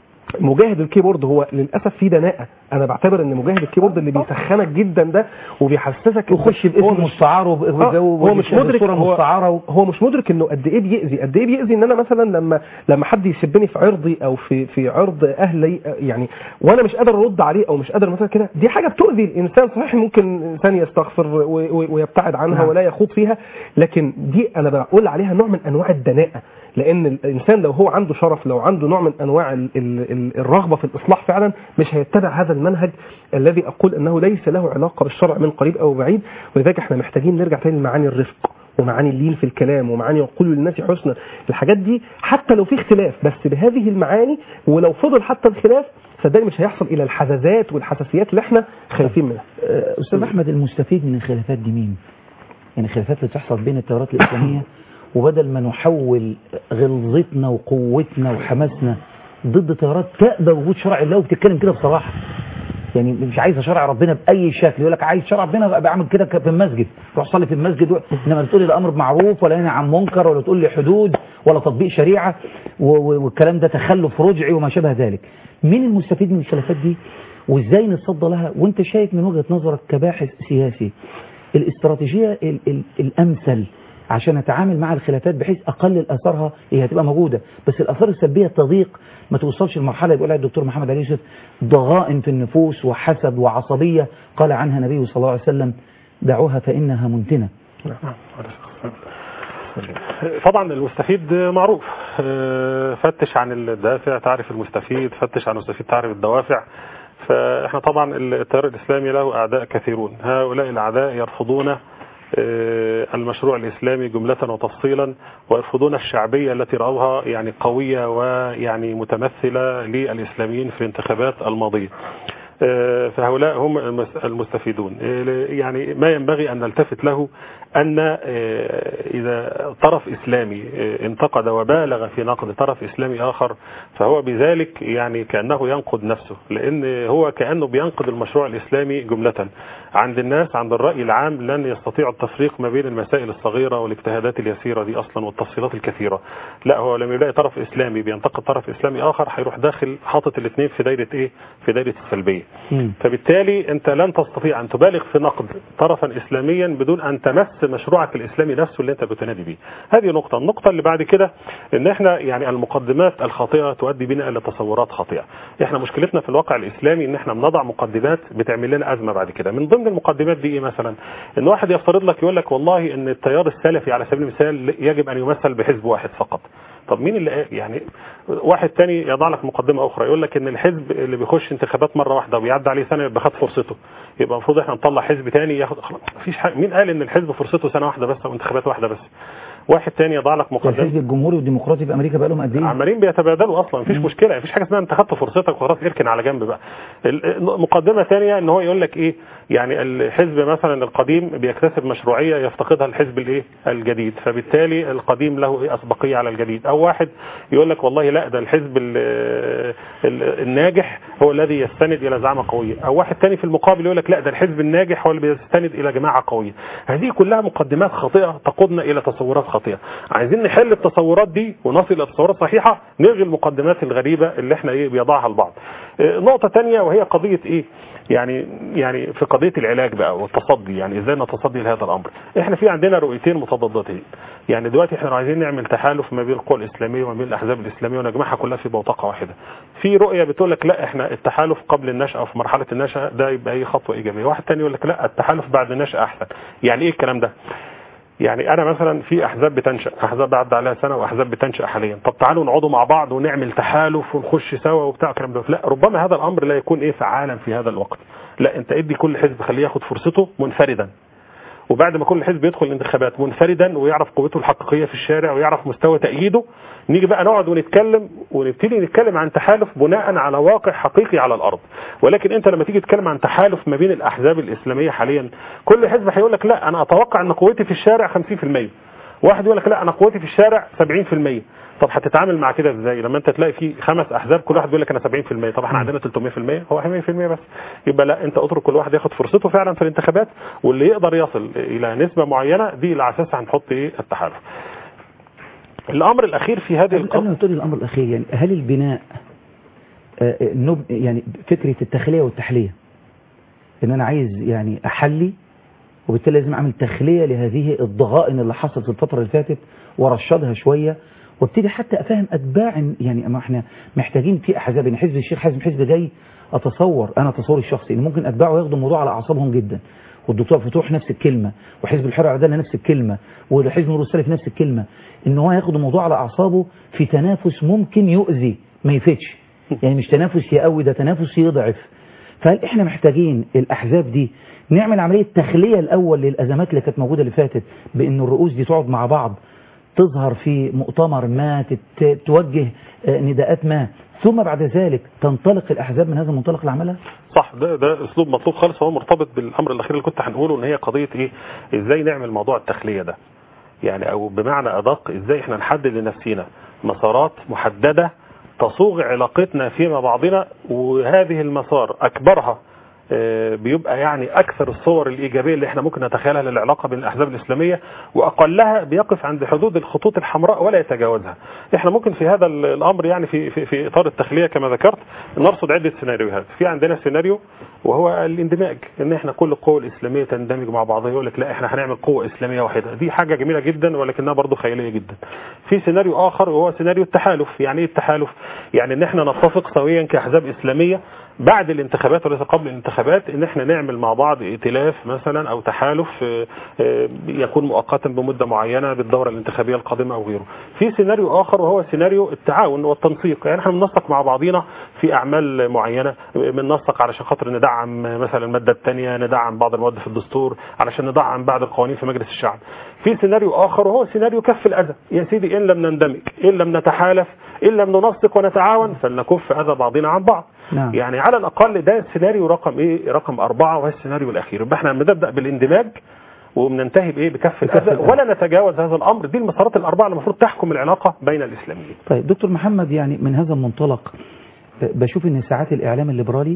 Speaker 5: مجاهد الكيبورد هو للاسف في دناءه انا بعتبر ان مجاهد الكيبورد اللي بيسخنك جدا ده وبيحسسك
Speaker 4: ويخش
Speaker 5: هو
Speaker 4: باسم
Speaker 5: مش-
Speaker 4: مستعار وب-
Speaker 5: آه، هو مش مدرك
Speaker 4: صوره
Speaker 5: هو,
Speaker 4: مستعاره و...
Speaker 5: هو مش مدرك انه قد ايه بيأذي قد ايه بيأذي ان انا مثلا لما لما حد يسبني في عرضي او في في عرض اهلي يعني وانا مش قادر ارد عليه او مش قادر مثلا كده دي حاجه بتؤذي الانسان صحيح ممكن انسان يستغفر و- و- ويبتعد عنها
Speaker 4: نعم.
Speaker 5: ولا يخوض فيها لكن دي انا بقول عليها نوع من انواع الدناءه لان الانسان لو هو عنده شرف لو عنده نوع من انواع ال- ال- ال- الرغبه في الاصلاح فعلا مش هيتبع هذا المنهج الذي اقول انه ليس له علاقه بالشرع من قريب او بعيد ولذلك احنا محتاجين نرجع تاني لمعاني الرفق ومعاني اللين في الكلام ومعاني يقول للناس حسنا الحاجات دي حتى لو في اختلاف بس بهذه المعاني ولو فضل حتى الخلاف صدقني مش هيحصل الى الحزازات والحساسيات اللي احنا خايفين منها
Speaker 4: آه، استاذ احمد المستفيد من الخلافات دي مين يعني الخلافات اللي بتحصل بين التيارات الاسلاميه وبدل ما نحول غلظتنا وقوتنا وحماسنا ضد تيارات تقبل وجود شرع الله وبتتكلم كده بصراحه يعني مش عايزه شرع ربنا باي شكل يقول لك عايز شرع ربنا بقى بعمل كده في المسجد روح صلي في المسجد و... انما تقول لي الامر بمعروف ولا نهي عن منكر ولا تقول لي حدود ولا تطبيق شريعه و... و... والكلام ده تخلف رجعي وما شابه ذلك مين المستفيد من الخلافات دي وازاي نتصدى لها وانت شايف من وجهه نظرك كباحث سياسي الاستراتيجيه ال... ال... الامثل عشان اتعامل مع الخلافات بحيث اقلل اثارها هي هتبقى موجوده بس الاثار السلبيه تضيق ما توصلش لمرحله يقول عليها الدكتور محمد علي يوسف ضغائن في النفوس وحسد وعصبيه قال عنها النبي صلى الله عليه وسلم دعوها فانها منتنه
Speaker 6: طبعا المستفيد معروف آه، فتش عن الدافع تعرف المستفيد فتش عن المستفيد تعرف الدوافع فاحنا طبعا التيار الاسلامي له اعداء كثيرون هؤلاء الاعداء يرفضون آه، المشروع الإسلامي جملة وتفصيلا ويرفضون الشعبية التي رأوها يعني قوية ويعني متمثلة للإسلاميين في الانتخابات الماضية آه، فهؤلاء هم المس- المستفيدون آه، يعني ما ينبغي أن نلتفت له أن آه، إذا طرف إسلامي آه، انتقد وبالغ في نقد طرف إسلامي آخر فهو بذلك يعني كأنه ينقد نفسه لأن هو كأنه بينقد المشروع الإسلامي جملة عند الناس عند الرأي العام لن يستطيعوا التفريق ما بين المسائل الصغيرة والاجتهادات اليسيرة دي أصلا والتفصيلات الكثيرة لا هو لما يلاقي طرف إسلامي بينتقد طرف إسلامي آخر هيروح داخل حاطط الاثنين في دايرة إيه في دايرة السلبية
Speaker 4: مم.
Speaker 6: فبالتالي انت لن تستطيع ان تبالغ في نقد طرفا اسلاميا بدون ان تمس مشروعك الاسلامي نفسه اللي انت بتنادي بيه هذه نقطه النقطه اللي بعد كده ان احنا يعني المقدمات الخاطئه تؤدي بنا الى تصورات خاطئه احنا مشكلتنا في الواقع الاسلامي ان احنا بنضع مقدمات بتعمل لنا ازمه بعد كده من ضمن المقدمات دي ايه مثلا ان واحد يفترض لك يقول لك والله ان التيار السلفي على سبيل المثال يجب ان يمثل بحزب واحد فقط طب مين اللي قال يعني واحد تاني يضع لك مقدمه اخرى يقول لك ان الحزب اللي بيخش انتخابات مره واحده وبيعدي عليه سنه يبقى خد فرصته يبقى المفروض احنا نطلع حزب تاني ياخد خلاص مفيش حاجه مين قال ان الحزب فرصته سنه واحده بس او انتخابات واحده بس واحد تاني يضع لك مقدمه
Speaker 4: الحزب الجمهوري والديمقراطي في امريكا بقى لهم قد ايه؟
Speaker 6: عمالين بيتبادلوا اصلا مفيش مشكله مفيش حاجه اسمها انت خدت فرصتك وخلاص اركن على جنب بقى ال- مقدمه ثانيه ان هو يقول لك ايه يعني الحزب مثلا القديم بيكتسب مشروعيه يفتقدها الحزب الايه الجديد فبالتالي القديم له ايه اسبقيه على الجديد او واحد يقول لك والله لا ده الحزب ال- ال- الناجح هو الذي يستند الى زعامه قويه او واحد تاني في المقابل يقول لك لا ده الحزب الناجح هو اللي بيستند الى جماعه قويه هذه كلها مقدمات خاطئه تقودنا الى تصورات خاطئه عايزين نحل التصورات دي ونصل الى تصورات صحيحه نلغي المقدمات الغريبه اللي احنا ايه بيضعها البعض آه، نقطه تانية وهي قضيه ايه يعني يعني في قضيه العلاج بقى والتصدي يعني ازاي نتصدي لهذا الامر احنا في عندنا رؤيتين متضادتين يعني دلوقتي احنا عايزين نعمل تحالف ما بين القوى الاسلاميه وما بين الاحزاب الاسلاميه ونجمعها كلها في بوتقه واحده في رؤيه بتقول لك لا احنا التحالف قبل النشأة او في مرحله النشأة ده يبقى اي خطوه ايجابيه واحد تاني يقول لك لا التحالف بعد النشأة احسن يعني ايه الكلام ده يعني انا مثلا في احزاب بتنشا احزاب عدى عليها سنه واحزاب بتنشا حاليا طب تعالوا نقعدوا مع بعض ونعمل تحالف ونخش سوا وبتاع الكلام ده لا ربما هذا الامر لا يكون ايه فعالا في هذا الوقت لا انت ادي كل حزب خليه ياخد فرصته منفردا وبعد ما كل حزب يدخل الانتخابات منفردا ويعرف قوته الحقيقيه في الشارع ويعرف مستوى تأييده نيجي بقى نقعد ونتكلم ونبتدي نتكلم عن تحالف بناء على واقع حقيقي على الارض ولكن انت لما تيجي تتكلم عن تحالف ما بين الاحزاب الاسلاميه حاليا كل حزب هيقول لك لا انا اتوقع ان قوتي في الشارع 50% واحد يقول لك لا انا قوتي في الشارع 70% طب هتتعامل مع كده ازاي لما انت تلاقي في خمس احزاب كل واحد بيقول لك انا 70% طب احنا عندنا 300% هو 100% بس يبقى لا انت اترك كل واحد ياخد فرصته فعلا في الانتخابات واللي يقدر يصل الى نسبه معينه دي اللي على اساسها هنحط ايه التحالف الامر الاخير في هذه
Speaker 4: قبل قبل
Speaker 6: القضيه
Speaker 4: ما تقولي الامر الاخير يعني هل البناء آه، آه، نب يعني فكره التخليه والتحليه ان انا عايز يعني احلي وبالتالي لازم اعمل تخليه لهذه الضغائن اللي حصلت الفتره اللي فاتت وارشدها شويه وابتدي حتى افهم اتباع يعني ما احنا محتاجين في احزاب ان حزب الشيخ حازم حزب جاي اتصور انا تصوري الشخصي ان ممكن اتباعه ياخدوا الموضوع على اعصابهم جدا والدكتور فتوح نفس الكلمه وحزب الحريه والعداله نفس الكلمه وحزب نور السلف نفس الكلمه ان هو ياخد الموضوع على اعصابه في تنافس ممكن يؤذي ما يفيدش يعني مش تنافس يقوي ده تنافس يضعف فهل احنا محتاجين الاحزاب دي نعمل عمليه تخليه الاول للازمات اللي كانت موجوده اللي فاتت بان الرؤوس دي تقعد مع بعض تظهر في مؤتمر ما تت- توجه آه، نداءات ما ثم بعد ذلك تنطلق الاحزاب من هذا المنطلق لعملها
Speaker 6: صح ده ده اسلوب مطلوب خالص وهو مرتبط بالامر الاخير اللي كنت هنقوله ان هي قضيه ايه ازاي نعمل موضوع التخليه ده يعني او بمعنى ادق ازاي احنا نحدد لنفسنا مسارات محدده تصوغ علاقتنا فيما بعضنا وهذه المسار اكبرها آه، بيبقى يعني اكثر الصور الايجابيه اللي احنا ممكن نتخيلها للعلاقه بين الاحزاب الاسلاميه واقلها بيقف عند حدود الخطوط الحمراء ولا يتجاوزها. احنا ممكن في هذا ال- الامر يعني في في, في اطار التخليه كما ذكرت نرصد عده سيناريوهات، في عندنا سيناريو وهو الاندماج ان احنا كل القوى الاسلاميه تندمج مع بعضها يقول لك لا احنا هنعمل قوه اسلاميه واحده، دي حاجه جميله جدا ولكنها برضه خياليه جدا. في سيناريو اخر وهو سيناريو التحالف، يعني ايه التحالف؟ يعني ان احنا نتفق سويا كاحزاب اسلاميه بعد الانتخابات وليس قبل الانتخابات ان احنا نعمل مع بعض ائتلاف مثلا او تحالف آه، آه، يكون مؤقتا بمده معينه بالدوره الانتخابيه القادمه او غيره. في سيناريو اخر وهو سيناريو التعاون والتنسيق، يعني احنا بننسق مع بعضينا في اعمال معينه بننسق علشان خاطر ندعم مثلا الماده الثانيه، ندعم بعض المواد في الدستور، علشان ندعم بعض القوانين في مجلس الشعب. في سيناريو اخر وهو سيناريو كف الاذى، يا سيدي ان لم نندمج، ان لم نتحالف، ان لم ننسق ونتعاون فلنكف اذى بعضنا عن بعض.
Speaker 4: نعم.
Speaker 6: يعني على الاقل ده السيناريو رقم ايه رقم أربعة وهو السيناريو الاخير يبقى احنا بنبدا بالاندماج وبننتهي بايه بكف الاذى ولا نتجاوز هذا الامر دي المسارات الاربعه اللي المفروض تحكم العلاقه بين الاسلاميين
Speaker 4: طيب دكتور محمد يعني من هذا المنطلق آه، بشوف ان ساعات الاعلام الليبرالي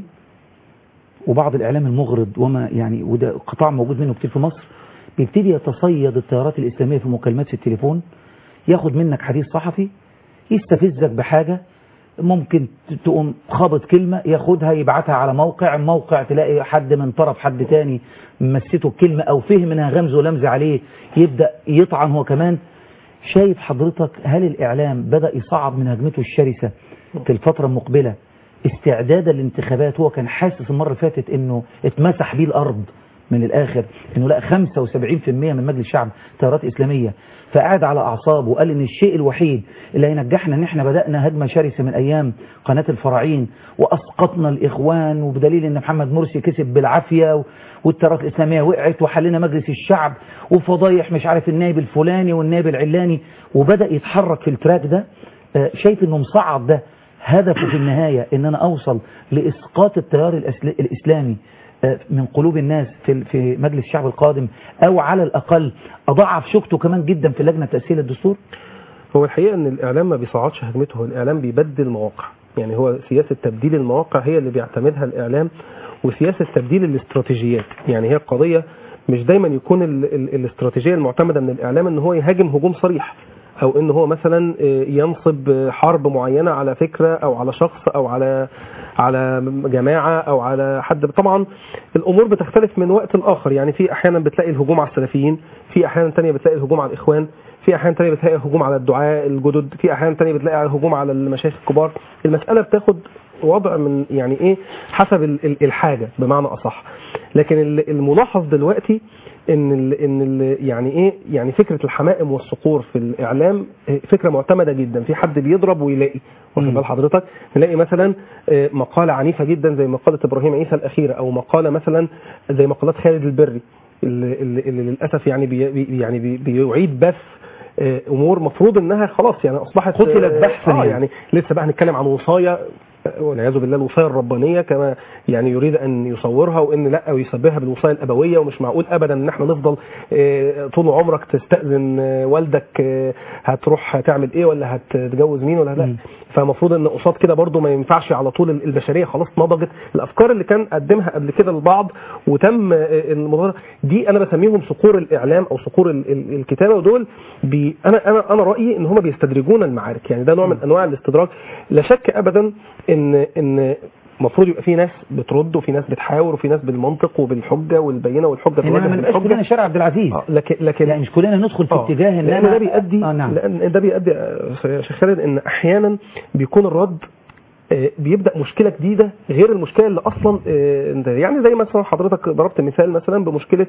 Speaker 4: وبعض الاعلام المغرض وما يعني وده قطاع موجود منه كتير في مصر بيبتدي يتصيد التيارات الاسلاميه في مكالمات في التليفون ياخد منك حديث صحفي يستفزك بحاجه ممكن تقوم خابط كلمة ياخدها يبعتها على موقع موقع تلاقي حد من طرف حد تاني مسته الكلمة او فهم منها غمز ولمز عليه يبدأ يطعن هو كمان شايف حضرتك هل الاعلام بدأ يصعب من هجمته الشرسة في الفترة المقبلة استعدادا للانتخابات هو كان حاسس المرة اللي فاتت انه اتمسح بيه الارض من الاخر انه لقى 75% من مجلس الشعب تيارات اسلاميه فقعد على اعصابه وقال ان الشيء الوحيد اللي هينجحنا ان احنا بدانا هجمه شرسه من ايام قناه الفراعين واسقطنا الاخوان وبدليل ان محمد مرسي كسب بالعافيه و- والتيارات الاسلاميه وقعت وحلنا مجلس الشعب وفضايح مش عارف النائب الفلاني والنائب العلاني وبدا يتحرك في التراك ده آه، شايف انه مصعد ده هدفه في النهايه ان انا اوصل لاسقاط التيار الأسل- الاسلامي آه، من قلوب الناس في في مجلس الشعب القادم او على الاقل اضعف شوكته كمان جدا في لجنه تاسيس الدستور
Speaker 5: هو الحقيقه ان الاعلام ما بيصعدش هجمته هو الاعلام بيبدل مواقع يعني هو سياسه تبديل المواقع هي اللي بيعتمدها الاعلام وسياسه تبديل الاستراتيجيات يعني هي القضيه مش دايما يكون ال ال الاستراتيجيه المعتمده من الاعلام ان هو يهاجم هجوم صريح او ان هو مثلا آه، ينصب آه، حرب معينه على فكره او على شخص او على على جماعه او على حد طبعا الامور بتختلف من وقت لاخر يعني في احيانا بتلاقي الهجوم على السلفيين في احيانا تانية بتلاقي الهجوم على الاخوان في احيان تانية بتلاقي هجوم على الدعاء الجدد في احيان تانية بتلاقي هجوم على المشايخ الكبار المساله بتاخد وضع من يعني ايه حسب ال- ال- الحاجه بمعنى اصح لكن ال- الملاحظ دلوقتي ان ال ان ال يعني ايه يعني فكره الحمائم والصقور في الاعلام آه، فكره معتمده جدا في حد بيضرب ويلاقي واخد
Speaker 4: مم.
Speaker 5: بال حضرتك نلاقي مثلا آه، مقاله عنيفه جدا زي مقاله ابراهيم عيسى الاخيره او مقاله مثلا زي مقالات خالد البري اللي, اللي, اللي للاسف يعني بي بي- يعني بي بيعيد بث آه، امور مفروض انها خلاص يعني اصبحت
Speaker 4: قتلت
Speaker 5: آه،
Speaker 4: بحثاً
Speaker 5: آه
Speaker 4: يعني.
Speaker 5: يعني لسه بقى هنتكلم عن وصايا آه، والعياذ بالله الوصايا الربانيه كما يعني يريد ان يصورها وان لا ويشبهها بالوصايا الابويه ومش معقول ابدا ان احنا نفضل آه، طول عمرك تستاذن آه، والدك آه، هتروح تعمل ايه ولا هتتجوز مين ولا لا
Speaker 4: مم.
Speaker 5: فالمفروض ان قصاد كده برضو ما ينفعش على طول البشريه خلاص نضجت الافكار اللي كان قدمها قبل كده البعض وتم آه، المظاهره دي انا بسميهم صقور الاعلام او صقور ال- ال- الكتابه ودول بي انا انا انا رايي ان هم بيستدرجون المعارك يعني ده نوع من انواع الاستدراج لا شك ابدا ان ان المفروض يبقى في ناس بترد وفي ناس بتحاور وفي ناس بالمنطق وبالحجه والبينه والحجه
Speaker 4: انما
Speaker 5: تواجه
Speaker 4: ما نبقاش
Speaker 5: بالحجه
Speaker 4: كلنا شارع عبد العزيز
Speaker 5: آه، لكن لكن
Speaker 4: لا مش كلنا ندخل في
Speaker 5: آه،
Speaker 4: اتجاه ان
Speaker 5: لان
Speaker 4: انا
Speaker 5: ده بيؤدي
Speaker 4: آه نعم
Speaker 5: لان ده بيؤدي يا شيخ خالد ان احيانا بيكون الرد آه، بيبدا مشكله جديده غير المشكله اللي اصلا آه، انت- يعني زي مثلا حضرتك ضربت مثال مثلا بمشكله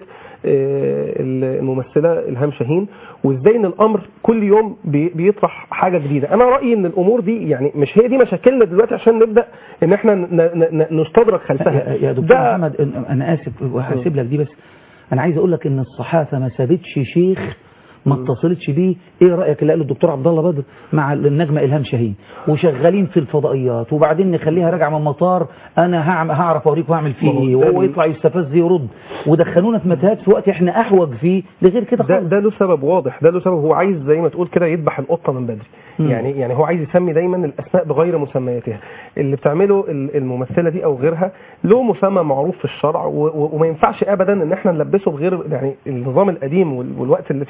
Speaker 5: آه، الممثله الهام شاهين وازاي ان الامر كل يوم بي- بيطرح حاجه جديده انا رايي ان الامور دي يعني مش هي دي مشاكلنا دلوقتي عشان نبدا ان احنا ن- ن- ن- نستدرك خلفها
Speaker 4: يا يا دكتور
Speaker 5: ده-
Speaker 4: محمد أنا- انا اسف وهسيب لك دي بس انا عايز اقول لك ان الصحافه ما سابتش شيخ ما اتصلتش بيه ايه رايك اللي قاله الدكتور عبد الله بدر مع النجمه الهام شاهين وشغالين في الفضائيات وبعدين نخليها راجعه من المطار انا هعم- هعرف اوريك واعمل فيه
Speaker 5: ما هو
Speaker 4: ايه
Speaker 5: ده
Speaker 4: وهو
Speaker 5: ال-
Speaker 4: يطلع يستفز يرد ودخلونا في متاهات في وقت احنا احوج فيه لغير كده
Speaker 5: ده
Speaker 4: خالص
Speaker 5: ده له سبب واضح ده له سبب هو عايز زي ما تقول كده يذبح القطه من بدري
Speaker 4: مم.
Speaker 5: يعني يعني هو عايز يسمي دايما الاسماء بغير مسمياتها اللي بتعمله ال- الممثله دي او غيرها له مسمى معروف في الشرع و- و- وما ينفعش ابدا ان احنا نلبسه بغير يعني النظام القديم وال- والوقت اللي فات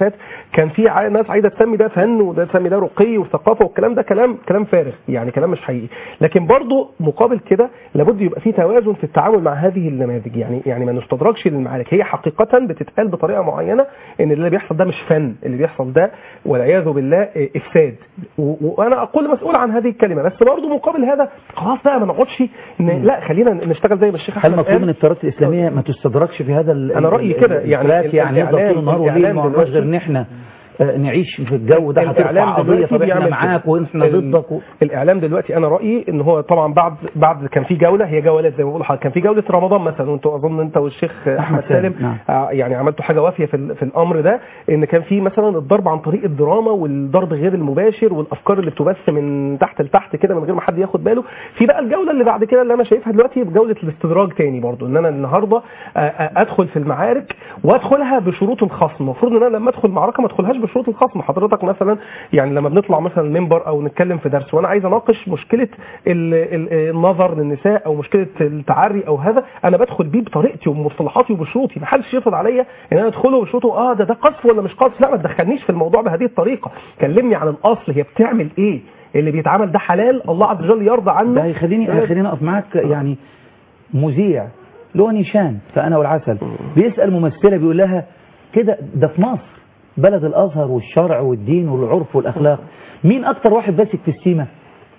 Speaker 5: كان في ع- ناس عايزه تسمي ده فن وده تسمي ده رقي وثقافه والكلام ده كلام كلام فارغ يعني كلام مش حقيقي لكن برضه مقابل كده لابد يبقى في توازن في التعامل مع هذه النماذج يعني يعني ما نستدرجش للمعارك هي حقيقه بتتقال بطريقه معينه ان اللي بيحصل ده مش فن اللي بيحصل ده والعياذ بالله آه، افساد و- وانا اقول مسؤول عن هذه الكلمه بس برضه مقابل هذا خلاص بقى ما نقعدش ن- لا خلينا نشتغل زي ما الشيخ
Speaker 4: هل
Speaker 5: احمد
Speaker 4: مطلوب من
Speaker 5: قال
Speaker 4: التيارات الاسلاميه ما تستدركش في هذا ال-
Speaker 5: أنا رأيي
Speaker 4: ال-
Speaker 5: كده،
Speaker 4: ال-
Speaker 5: يعني
Speaker 4: التراك يعني يفضل
Speaker 5: الإعلام-
Speaker 4: طول النهار وليل
Speaker 5: الإعلام
Speaker 4: ما عندناش
Speaker 5: دلوقتي-
Speaker 4: غير ان احنا آه، نعيش في الجو ده هترفع
Speaker 5: الإعلام
Speaker 4: قضيه
Speaker 5: دلوقتي
Speaker 4: طب احنا
Speaker 5: بيعمل
Speaker 4: معاك
Speaker 5: كده.
Speaker 4: واحنا
Speaker 5: ال-
Speaker 4: ضدك و...
Speaker 5: الاعلام دلوقتي انا رايي ان هو طبعا بعد بعد كان في جوله هي جولات زي ما بقول لحضرتك كان في جوله رمضان مثلا وانتوا اظن انت والشيخ احمد
Speaker 4: سالم،
Speaker 5: سالم
Speaker 4: نعم.
Speaker 5: آه، يعني عملتوا حاجه وافيه في, ال- في الامر ده ان كان في مثلا الضرب عن طريق الدراما والضرب غير المباشر والافكار اللي بتبث من تحت لتحت كده من غير ما حد ياخد باله في بقى الجوله اللي بعد كده اللي انا شايفها دلوقتي جوله الاستدراج تاني برضو ان انا النهارده آه، آه، ادخل في المعارك وادخلها بشروط الخصم المفروض ان انا لما ادخل معركه ما ادخلهاش بشروط الخصم حضرتك مثلا يعني لما بنطلع مثلا المنبر او نتكلم في درس وانا عايز اناقش مشكله ال- ال- النظر للنساء او مشكله التعري او هذا انا بدخل بيه بطريقتي وبمصطلحاتي وبشروطي ما حدش يفرض عليا ان انا ادخله بشروطه اه ده ده قذف ولا مش قذف لا ما تدخلنيش في الموضوع بهذه الطريقه كلمني عن الاصل هي بتعمل ايه اللي بيتعمل ده حلال الله عز وجل يرضى عنه
Speaker 4: ده هيخليني هيخليني اقف معاك يعني مذيع له نيشان فانا والعسل بيسال ممثله بيقول لها كده ده في مصر بلد الازهر والشرع والدين والعرف والاخلاق مين اكتر واحد ماسك في السيمه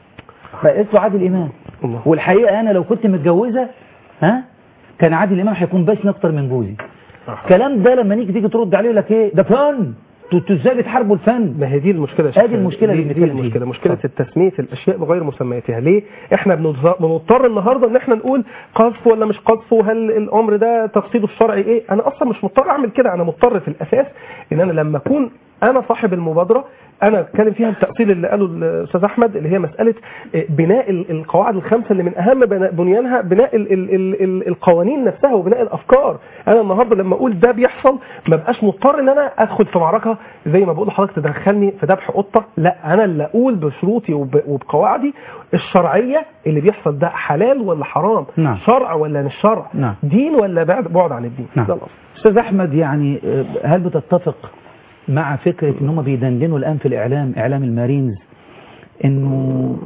Speaker 4: فقالت له عادل امام
Speaker 5: الله.
Speaker 4: والحقيقه انا لو كنت متجوزه ها كان عادل امام هيكون باسم اكتر من جوزي الكلام ده لما نيجي تيجي ترد عليه يقول لك ايه ده فن انتوا انتوا ازاي بتحاربوا الفن
Speaker 5: ما هي دي المشكله يا شيخ
Speaker 4: ادي المشكله
Speaker 5: دي,
Speaker 4: اللي
Speaker 5: دي
Speaker 4: بنتكلم
Speaker 5: المشكله
Speaker 4: فيها.
Speaker 5: مشكله
Speaker 4: اتفضل.
Speaker 5: التسميه الاشياء بغير مسمياتها ليه احنا بنض- بنضطر النهارده ان احنا نقول قذف ولا مش قذف وهل الامر ده تقصيده الشرعي ايه انا اصلا مش مضطر اعمل كده انا مضطر في الاساس ان انا لما اكون انا صاحب المبادره انا اتكلم فيها التاصيل اللي قاله الاستاذ احمد اللي هي مساله آه، بناء ال- القواعد الخمسه اللي من اهم بنا- بنيانها بناء ال ال ال ال القوانين نفسها وبناء الافكار انا النهارده لما اقول ده بيحصل ما بقاش مضطر ان انا ادخل في معركه زي ما بقول لحضرتك تدخلني في ذبح قطه لا انا اللي اقول بشروطي وب- وبقواعدي الشرعيه اللي بيحصل ده حلال ولا حرام
Speaker 4: نعم.
Speaker 5: شرع ولا مش شرع
Speaker 4: نعم.
Speaker 5: دين ولا بعد بعد عن الدين
Speaker 4: نعم
Speaker 5: ده الأصل.
Speaker 4: استاذ احمد يعني آه، هل بتتفق مع فكره ان هم بيدندنوا الان في الاعلام اعلام المارينز انه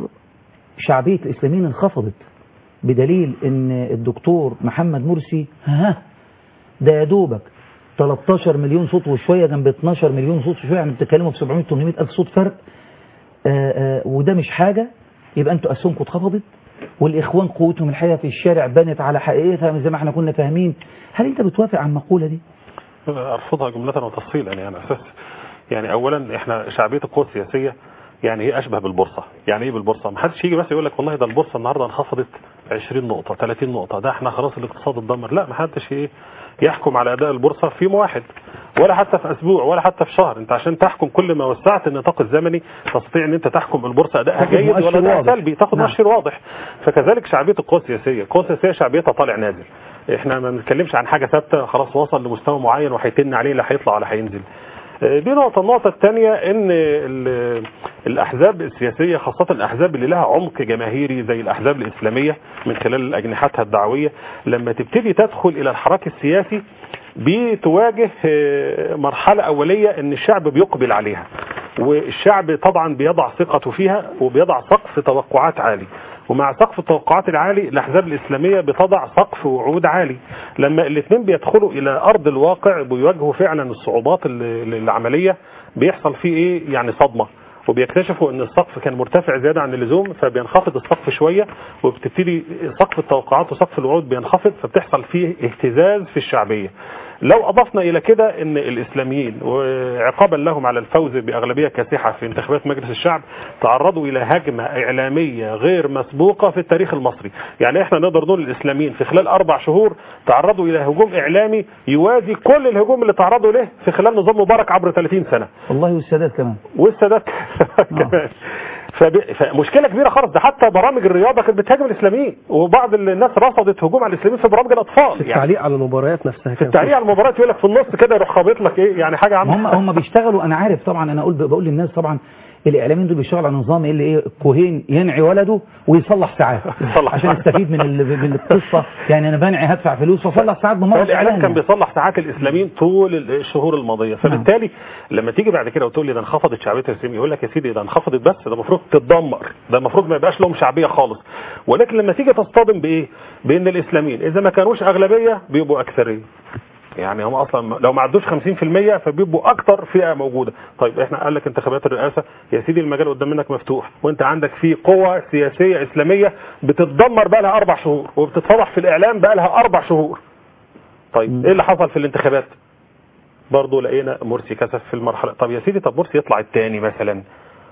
Speaker 4: شعبيه الاسلاميين انخفضت بدليل ان الدكتور محمد مرسي ها ده يا دوبك 13 مليون صوت وشويه جنب 12 مليون صوت وشويه يعني بتتكلموا في 700 800 الف صوت فرق آه، آه، وده مش حاجه يبقى انتوا اسهمكم اتخفضت والاخوان قوتهم الحقيقه في الشارع بنت على حقيقتها زي ما احنا كنا فاهمين هل انت بتوافق على المقوله دي؟
Speaker 6: ارفضها جمله وتفصيلا يعني اساس يعني اولا احنا شعبيه القوى السياسيه يعني هي اشبه بالبورصه يعني ايه بالبورصه ما حدش يجي بس يقول لك والله ده البورصه النهارده انخفضت 20 نقطه 30 نقطه ده احنا خلاص الاقتصاد اتدمر لا ما حدش ايه يحكم على اداء البورصه في يوم واحد ولا حتى في اسبوع ولا حتى في شهر انت عشان تحكم كل ما وسعت النطاق الزمني تستطيع ان انت تحكم البورصه ادائها
Speaker 4: تاخد
Speaker 6: جيد
Speaker 4: مؤشر
Speaker 6: ولا اداءها
Speaker 4: واضح.
Speaker 6: سلبي تاخد
Speaker 4: نعم.
Speaker 6: مؤشر واضح فكذلك شعبيه القوى السياسيه القوى السياسيه شعبيتها طالع نازل احنا ما بنتكلمش عن حاجه ثابته خلاص وصل لمستوى معين وهيتن عليه لا هيطلع ولا هينزل آه، دي نقطة النقطة الثانية ان ال- الاحزاب السياسية خاصة الاحزاب اللي لها عمق جماهيري زي الاحزاب الاسلامية من خلال اجنحتها الدعوية لما تبتدي تدخل الى الحراك السياسي بتواجه آه، مرحلة اولية ان الشعب بيقبل عليها والشعب طبعا بيضع ثقته فيها وبيضع سقف توقعات عالي ومع سقف التوقعات العالي الاحزاب الاسلاميه بتضع سقف وعود عالي لما الاثنين بيدخلوا الى ارض الواقع بيواجهوا فعلا الصعوبات ال- ال- العمليه بيحصل فيه ايه يعني صدمه وبيكتشفوا ان السقف كان مرتفع زياده عن اللزوم فبينخفض السقف شويه وبتبتدي سقف التوقعات وسقف الوعود بينخفض فبتحصل فيه اهتزاز في الشعبيه لو اضفنا الى كده ان الاسلاميين وعقابا لهم على الفوز باغلبيه كاسحه في انتخابات مجلس الشعب تعرضوا الى هجمه اعلاميه غير مسبوقه في التاريخ المصري يعني احنا نقدر نقول الاسلاميين في خلال اربع شهور تعرضوا الى هجوم اعلامي يوازي كل الهجوم اللي تعرضوا له في خلال نظام مبارك عبر 30 سنه
Speaker 4: والله والسادات كمان
Speaker 6: والسادات كمان فب- فمشكله كبيره خالص ده حتى برامج الرياضه كانت بتهاجم الاسلاميين وبعض الناس رصدت هجوم على الاسلاميين في برامج الاطفال
Speaker 5: في
Speaker 6: يعني
Speaker 5: التعليق على المباريات نفسها
Speaker 6: في التعليق على المباراه يقول لك في النص كده يروح خابط لك ايه يعني حاجه عامله
Speaker 4: هم هم بيشتغلوا انا عارف طبعا انا اقول بقول للناس طبعا الاعلاميين دول بيشتغلوا على نظام اللي ايه الكوهين ينعي ولده ويصلح ساعات
Speaker 6: يصلح
Speaker 4: عشان
Speaker 6: ساعات.
Speaker 4: يستفيد من ال- من القصه يعني انا بنعي هدفع فلوس واصلح ساعات بمرض
Speaker 6: فالاعلام
Speaker 4: اعلاني
Speaker 6: كان بيصلح ساعات الاسلاميين طول الشهور الماضيه فبالتالي لما تيجي بعد كده وتقول لي ده انخفضت شعبيه الاسلاميين يقول لك يا سيدي ده انخفضت بس ده المفروض تتدمر ده المفروض ما يبقاش لهم شعبيه خالص ولكن لما تيجي تصطدم بايه بان الاسلاميين اذا ما كانوش اغلبيه بيبقوا اكثريه يعني هم اصلا لو ما عدوش 50% فبيبقوا اكتر فئه موجوده طيب احنا قال لك انتخابات الرئاسه يا سيدي المجال قدام منك مفتوح وانت عندك في قوى سياسيه اسلاميه بتتدمر بقى لها اربع شهور وبتتفضح في الاعلام بقى لها اربع شهور طيب ايه اللي حصل في الانتخابات برضه لقينا مرسي كسب في المرحله طب يا سيدي طب مرسي يطلع الثاني مثلا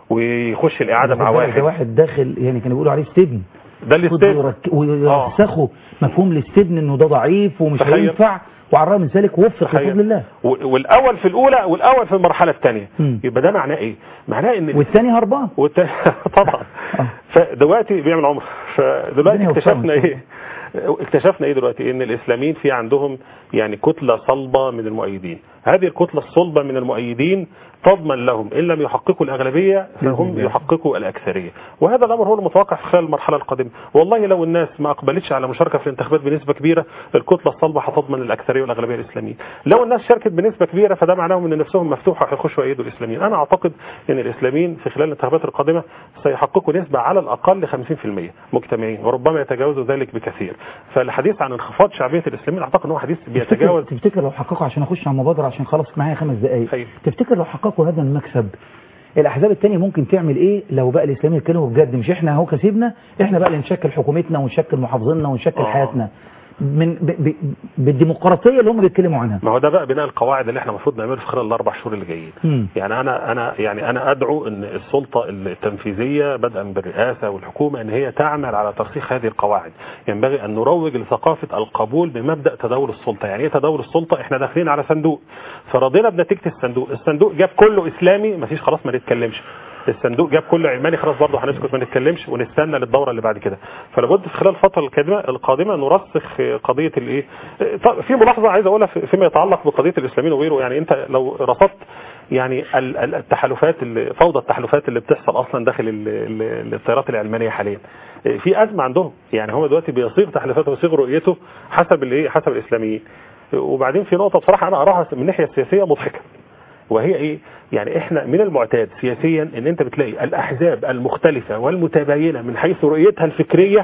Speaker 6: ويخش الاعاده مع
Speaker 4: ده
Speaker 6: واحد
Speaker 4: واحد داخل يعني كانوا بيقولوا عليه استبن
Speaker 6: ده الاستاذ
Speaker 4: يرك- ويرسخوا مفهوم الاستبن انه ده ضعيف ومش
Speaker 6: تخيل.
Speaker 4: هينفع وعلى الرغم من ذلك وفق
Speaker 6: تخيل.
Speaker 4: بفضل الله
Speaker 6: و- والاول في الاولى والاول في المرحله الثانيه
Speaker 4: مم.
Speaker 6: يبقى ده معناه ايه معناه ان
Speaker 4: والثاني هربان
Speaker 6: والت... طبعا
Speaker 4: آه.
Speaker 6: فدلوقتي بيعمل عمر فدلوقتي
Speaker 4: الدنيا
Speaker 6: اكتشفنا
Speaker 4: وفقهم.
Speaker 6: ايه اكتشفنا ايه دلوقتي ان الاسلاميين في عندهم يعني كتله صلبه من المؤيدين هذه الكتله الصلبه من المؤيدين تضمن لهم ان لم يحققوا الاغلبيه فهم
Speaker 4: الله.
Speaker 6: يحققوا الاكثريه وهذا الامر هو المتوقع في خلال المرحله القادمه والله لو الناس ما اقبلتش على مشاركه في الانتخابات بنسبه كبيره الكتله الصلبه هتضمن الاكثريه والاغلبيه الاسلاميه لو الناس شاركت بنسبه كبيره فده معناه ان نفسهم مفتوحه هيخشوا يأيدوا الاسلاميين انا اعتقد ان الاسلاميين في خلال الانتخابات القادمه سيحققوا نسبه على الاقل 50% مجتمعين وربما يتجاوزوا ذلك بكثير فالحديث عن انخفاض شعبيه الاسلاميين اعتقد ان هو حديث بيتجاوز
Speaker 4: تفتكر, تفتكر لو حققوا عشان اخش على المبادره عشان خلاص معايا خمس دقائق
Speaker 6: أيوة.
Speaker 4: تفتكر لو حققوا هذا المكسب الاحزاب التانية ممكن تعمل ايه لو بقى الاسلاميين يتكلموا بجد مش احنا اهو كسبنا احنا بقى اللي نشكل حكومتنا ونشكل محافظيننا ونشكل
Speaker 6: آه.
Speaker 4: حياتنا من ب ب بالديمقراطيه اللي هم بيتكلموا عنها
Speaker 6: ما هو ده بقى بناء القواعد اللي احنا المفروض نعمله في خلال الاربع شهور اللي جايين
Speaker 4: مم.
Speaker 6: يعني انا انا يعني انا ادعو ان السلطه التنفيذيه بدءا بالرئاسه والحكومه ان هي تعمل على ترسيخ هذه القواعد ينبغي ان نروج لثقافه القبول بمبدا تداول السلطه يعني ايه تداول السلطه احنا داخلين على صندوق فرضينا بنتيجه الصندوق الصندوق جاب كله اسلامي مفيش خلاص ما نتكلمش الصندوق جاب كله علماني خلاص برضه هنسكت ما نتكلمش ونستنى للدوره اللي بعد كده فلابد في خلال الفتره القادمه القادمه نرسخ قضيه الايه طب في ملاحظه عايز اقولها في- فيما يتعلق بقضيه الاسلاميين وغيره يعني انت لو رصدت يعني ال- ال- التحالفات اللي فوضى التحالفات اللي بتحصل اصلا داخل ال- ال- التيارات العلمانيه حاليا في ازمه عندهم يعني هو دلوقتي بيصيغ تحالفاته ويصيغ رؤيته حسب الايه حسب الاسلاميين وبعدين في نقطه بصراحه انا اراها من الناحيه السياسيه مضحكه وهي ايه يعني احنا من المعتاد سياسيا ان انت بتلاقي الاحزاب المختلفه والمتباينه من حيث رؤيتها الفكريه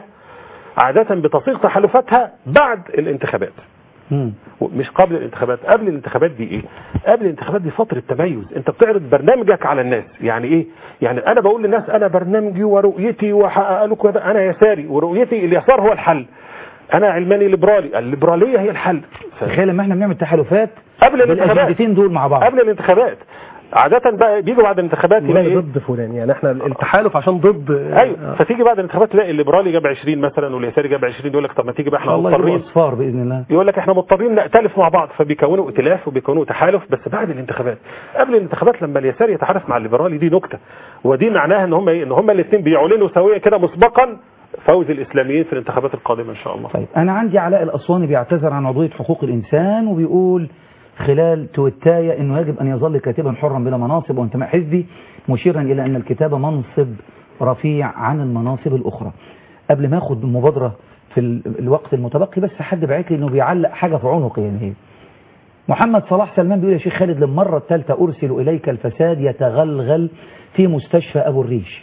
Speaker 6: عاده بتصيغ تحالفاتها بعد الانتخابات
Speaker 4: مم.
Speaker 6: مش قبل الانتخابات قبل الانتخابات دي ايه قبل الانتخابات دي فتره تميز انت بتعرض برنامجك على الناس يعني ايه يعني انا بقول للناس انا برنامجي ورؤيتي وهحقق لكم ده. انا يساري ورؤيتي اليسار هو الحل انا علماني ليبرالي الليبراليه هي الحل ف-
Speaker 4: تخيل لما احنا بنعمل تحالفات
Speaker 6: قبل الانتخابات
Speaker 4: بالاجندتين دول مع بعض
Speaker 6: قبل الانتخابات عادة بقى بيجوا بعد الانتخابات يلاقي
Speaker 5: ولا
Speaker 6: ايه
Speaker 5: ضد فلان يعني احنا التحالف عشان ضد
Speaker 6: ايوه فتيجي بعد الانتخابات تلاقي الليبرالي جاب 20 مثلا واليساري جاب 20 يقول لك طب ما تيجي بقى احنا
Speaker 4: الله يجيبوا
Speaker 6: مضطرين
Speaker 4: اصفار باذن الله
Speaker 6: يقول لك احنا مضطرين نأتلف مع بعض فبيكونوا ائتلاف وبيكونوا تحالف بس بعد الانتخابات قبل الانتخابات لما اليسار يتحالف مع الليبرالي دي نكته ودي معناها ان هم ايه ان هم الاثنين بيعلنوا سويا كده مسبقا فوز الاسلاميين في الانتخابات القادمه ان شاء الله
Speaker 4: طيب انا عندي علاء الاسواني بيعتذر عن عضويه حقوق الانسان وبيقول خلال تويتاية انه يجب ان يظل كاتبا حرا بلا مناصب وانتماء حزبي مشيرا الى ان الكتابه منصب رفيع عن المناصب الاخرى قبل ما اخد المبادره في ال- الوقت المتبقي بس حد بعت لي انه بيعلق حاجه في عنقي يعني هي محمد صلاح سلمان بيقول يا شيخ خالد للمره الثالثه ارسل اليك الفساد يتغلغل في مستشفى ابو الريش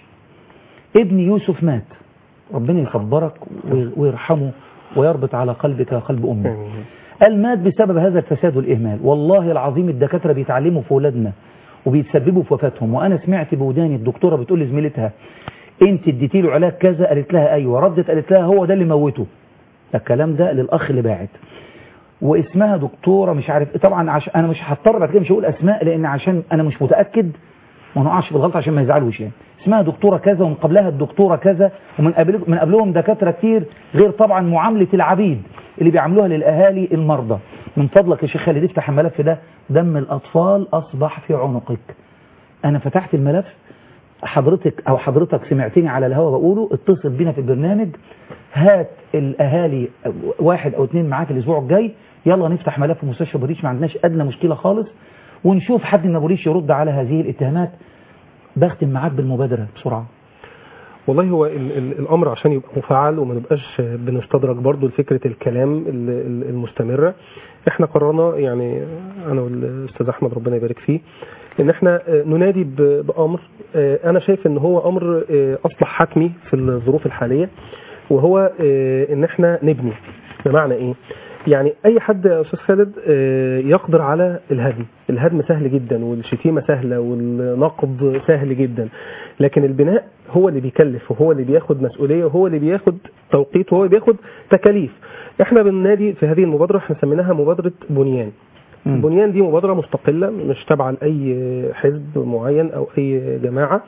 Speaker 4: ابني يوسف مات ربنا يصبرك وي- ويرحمه ويربط على قلبك وقلب امك قال مات بسبب هذا الفساد والإهمال والله العظيم الدكاترة بيتعلموا في أولادنا وبيتسببوا في وفاتهم وأنا سمعت بوداني الدكتورة بتقول لزميلتها أنت اديتي له علاج كذا قالت لها أيوه ردت قالت لها هو ده اللي موته الكلام ده للأخ اللي باعت واسمها دكتورة مش عارف طبعا عشان أنا مش هضطر بعد كده مش هقول أسماء لأن عشان أنا مش متأكد ما نقعش في الغلط عشان ما يزعلوش يعني اسمها دكتورة كذا ومن قبلها الدكتورة كذا ومن قبل من قبلهم دكاترة كتير غير طبعا معاملة العبيد اللي بيعملوها للأهالي المرضى من فضلك يا شيخ خالد افتح الملف ده دم الأطفال أصبح في عنقك أنا فتحت الملف حضرتك أو حضرتك سمعتني على الهوا بقوله اتصل بينا في البرنامج هات الأهالي واحد أو اتنين معاك الأسبوع الجاي يلا نفتح ملف في مستشفى بوريش ما عندناش أدنى مشكلة خالص ونشوف حد من بوريش يرد على هذه الاتهامات بختم معاك بالمبادرة بسرعة
Speaker 5: والله هو ال ال الامر عشان يبقى مفعل وما نبقاش بنستدرك برضو لفكره الكلام ال- ال- المستمره احنا قررنا يعني انا والاستاذ احمد ربنا يبارك فيه ان احنا آه، ننادي ب- بامر آه، انا شايف ان هو امر آه، اصبح حتمي في الظروف الحاليه وهو آه، ان احنا نبني بمعنى ايه يعني اي حد يا استاذ خالد آه، يقدر على الهدم الهدم سهل جدا والشتيمه سهله والنقد سهل جدا لكن البناء هو اللي بيكلف وهو اللي بياخد مسؤوليه وهو اللي بياخد توقيت وهو اللي بياخد تكاليف احنا بننادي في هذه المبادره احنا سميناها مبادره بنيان
Speaker 4: مم.
Speaker 5: بنيان دي مبادره مستقله مش تابعه لاي حزب معين او اي جماعه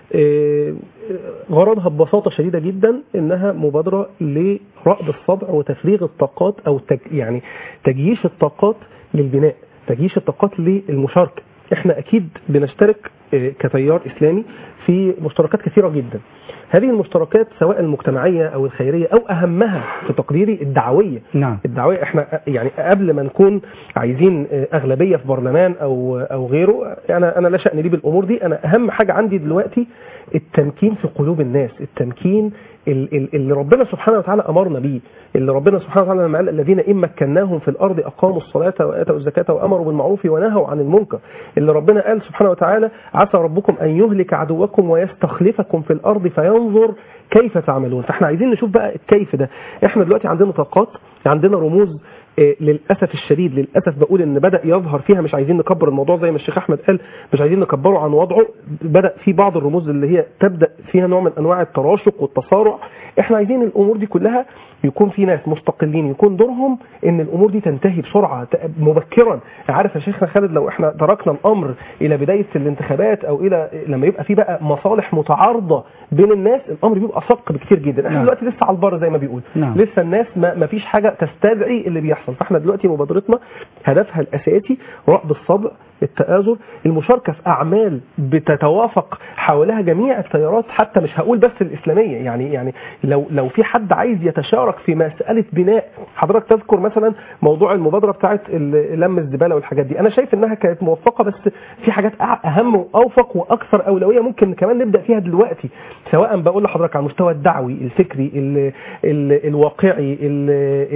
Speaker 5: آه، غرضها ببساطه شديده جدا انها مبادره لرأد الصدع وتفريغ الطاقات او تج يعني تجييش الطاقات للبناء تجييش الطاقات للمشاركه احنا اكيد بنشترك آه، كتيار اسلامي في مشتركات كثيره جدا هذه المشتركات سواء المجتمعيه او الخيريه او اهمها في تقديري الدعويه
Speaker 4: نعم
Speaker 5: الدعويه احنا يعني قبل ما نكون عايزين اغلبيه في برلمان او او غيره انا انا لا شان لي بالامور دي انا اهم حاجه عندي دلوقتي التمكين في قلوب الناس التمكين ال- ال- اللي ربنا سبحانه وتعالى امرنا بيه اللي ربنا سبحانه وتعالى لما قال الذين ان مكناهم في الارض اقاموا الصلاه واتوا الزكاه وامروا بالمعروف ونهوا عن المنكر اللي ربنا قال سبحانه وتعالى عسى ربكم ان يهلك عدوكم ويستخلفكم في الارض فينظر كيف تعملون فاحنا عايزين نشوف بقى الكيف ده احنا دلوقتي عندنا طاقات عندنا رموز آه، للاسف الشديد للاسف بقول ان بدا يظهر فيها مش عايزين نكبر الموضوع زي ما الشيخ احمد قال مش عايزين نكبره عن وضعه بدا في بعض الرموز اللي هي تبدا فيها نوع من انواع التراشق والتصارع احنا عايزين الامور دي كلها يكون في ناس مستقلين يكون دورهم ان الامور دي تنتهي بسرعه ت- مبكرا عارف يا شيخنا خالد لو احنا تركنا الامر الى بدايه الانتخابات او الى لما يبقى في بقى مصالح متعارضه بين الناس الامر بيبقى صق بكتير جدا احنا
Speaker 4: نعم.
Speaker 5: دلوقتي لسه على البر زي ما بيقول
Speaker 4: نعم.
Speaker 5: لسه الناس ما, ما فيش حاجه تستدعي اللي بيحصل فاحنا دلوقتي مبادرتنا هدفها الاساسي رأب الصدع التآزر المشاركه في اعمال بتتوافق حولها جميع التيارات حتى مش هقول بس الاسلاميه يعني يعني لو لو في حد عايز يتشارك في مساله بناء حضرتك تذكر مثلا موضوع المبادره بتاعه ال- لم الزباله والحاجات دي انا شايف انها كانت موفقه بس في حاجات أع- اهم واوفق واكثر اولويه ممكن كمان نبدا فيها دلوقتي سواء بقول لحضرتك على المستوى الدعوي الفكري ال ال الواقعي ال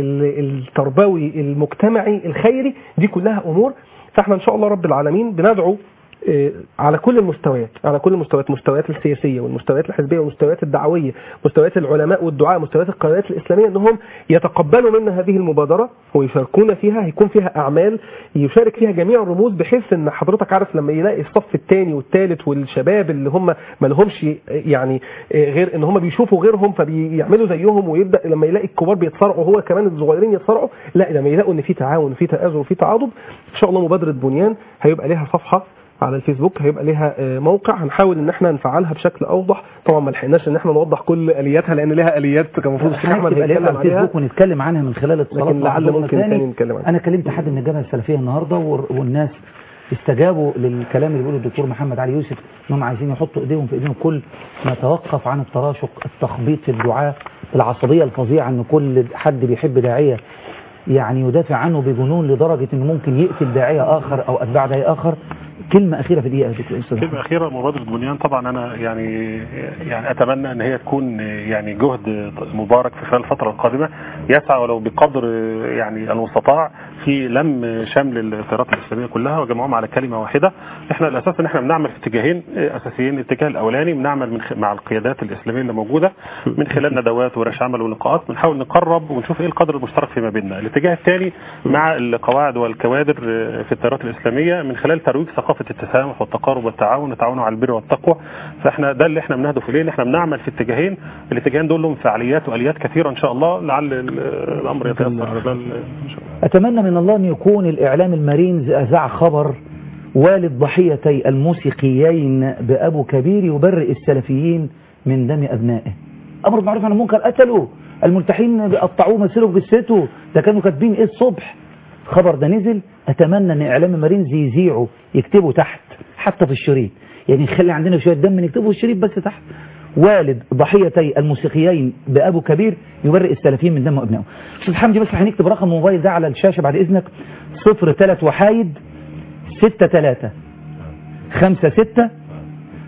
Speaker 5: ال التربوي المجتمعي الخيري دي كلها امور فاحنا ان شاء الله رب العالمين بندعو آه، على كل المستويات على كل المستويات المستويات السياسيه والمستويات الحزبيه والمستويات الدعويه مستويات العلماء والدعاء مستويات القيادات الاسلاميه انهم يتقبلوا منا هذه المبادره ويشاركونا فيها هيكون فيها اعمال يشارك فيها جميع الرموز بحيث ان حضرتك عارف لما يلاقي الصف الثاني والثالث والشباب اللي هم ما لهمش يعني آه، غير ان هم بيشوفوا غيرهم فبيعملوا زيهم ويبدا لما يلاقي الكبار بيتصارعوا هو كمان الصغيرين يتصارعوا لا لما يلاقوا ان في تعاون وفي تآزر وفي تعاضد ان شاء الله مبادره بنيان هيبقى لها صفحه على الفيسبوك هيبقى ليها آه، موقع هنحاول ان احنا نفعلها بشكل اوضح طبعا ما لحقناش ان احنا نوضح كل الياتها لان لها اليات كان المفروض الشيخ احمد
Speaker 4: هنكتب عليها
Speaker 5: هيتكلم
Speaker 4: على
Speaker 5: عليها
Speaker 4: الفيسبوك ونتكلم عنها من خلال اتصالات
Speaker 5: لكن
Speaker 4: مع
Speaker 5: لعل
Speaker 4: حضورنا
Speaker 5: ممكن تاني نتكلم عنها.
Speaker 4: انا كلمت حد من الجبهه السلفيه النهارده وال- والناس استجابوا للكلام اللي بيقوله الدكتور محمد علي يوسف انهم عايزين يحطوا ايديهم في ايدين الكل نتوقف عن التراشق التخبيط في الدعاء العصبيه الفظيعه ان كل حد بيحب داعيه يعني يدافع عنه بجنون لدرجه انه ممكن يقتل داعيه اخر او اتباع داعيه اخر كلمه اخيره في دقيقه يا دكتور استاذ محمد.
Speaker 6: كلمة أخيرة مبادرة بنيان طبعا أنا يعني يعني أتمنى أن هي تكون يعني جهد مبارك في خلال الفترة القادمة يسعى ولو بقدر يعني المستطاع في لم شمل التيارات الإسلامية كلها وجمعهم على كلمة واحدة احنا الأساس أن احنا بنعمل في اتجاهين أساسيين الاتجاه الأولاني بنعمل من خ... مع القيادات الإسلامية اللي موجودة من خلال ندوات ورش عمل ولقاءات بنحاول نقرب ونشوف ايه القدر المشترك فيما بيننا الاتجاه الثاني مع القواعد والكوادر في التيارات الإسلامية من خلال ترويج ثقافة التسامح والتقارب والتعاون والتعاون على البر والتقوى فاحنا ده اللي احنا بنهدف اليه ان احنا بنعمل في اتجاهين الاتجاهين دول لهم فعاليات واليات كثيره ان شاء الله لعل ال- الامر يتيسر على بال ان شاء الله
Speaker 4: أتمنى من الله أن يكون الإعلام المارينز أذاع خبر والد ضحيتي الموسيقيين بأبو كبير يبرئ السلفيين من دم أبنائه أمر معروف عن المنكر قتلوا الملتحين قطعوه مسيره بجثته ده كانوا كاتبين إيه الصبح خبر ده نزل أتمنى أن إعلام المارينز يذيعوا يكتبوا تحت حتى في الشريط يعني نخلي عندنا شوية دم نكتبه في الشريط بس تحت والد ضحيتي الموسيقيين بأبو كبير يبرئ السلفيين من دم أبنائه أستاذ حمدي بس هنكتب رقم موبايل ده على الشاشة بعد إذنك صفر تلات وحايد ستة تلاتة خمسة ستة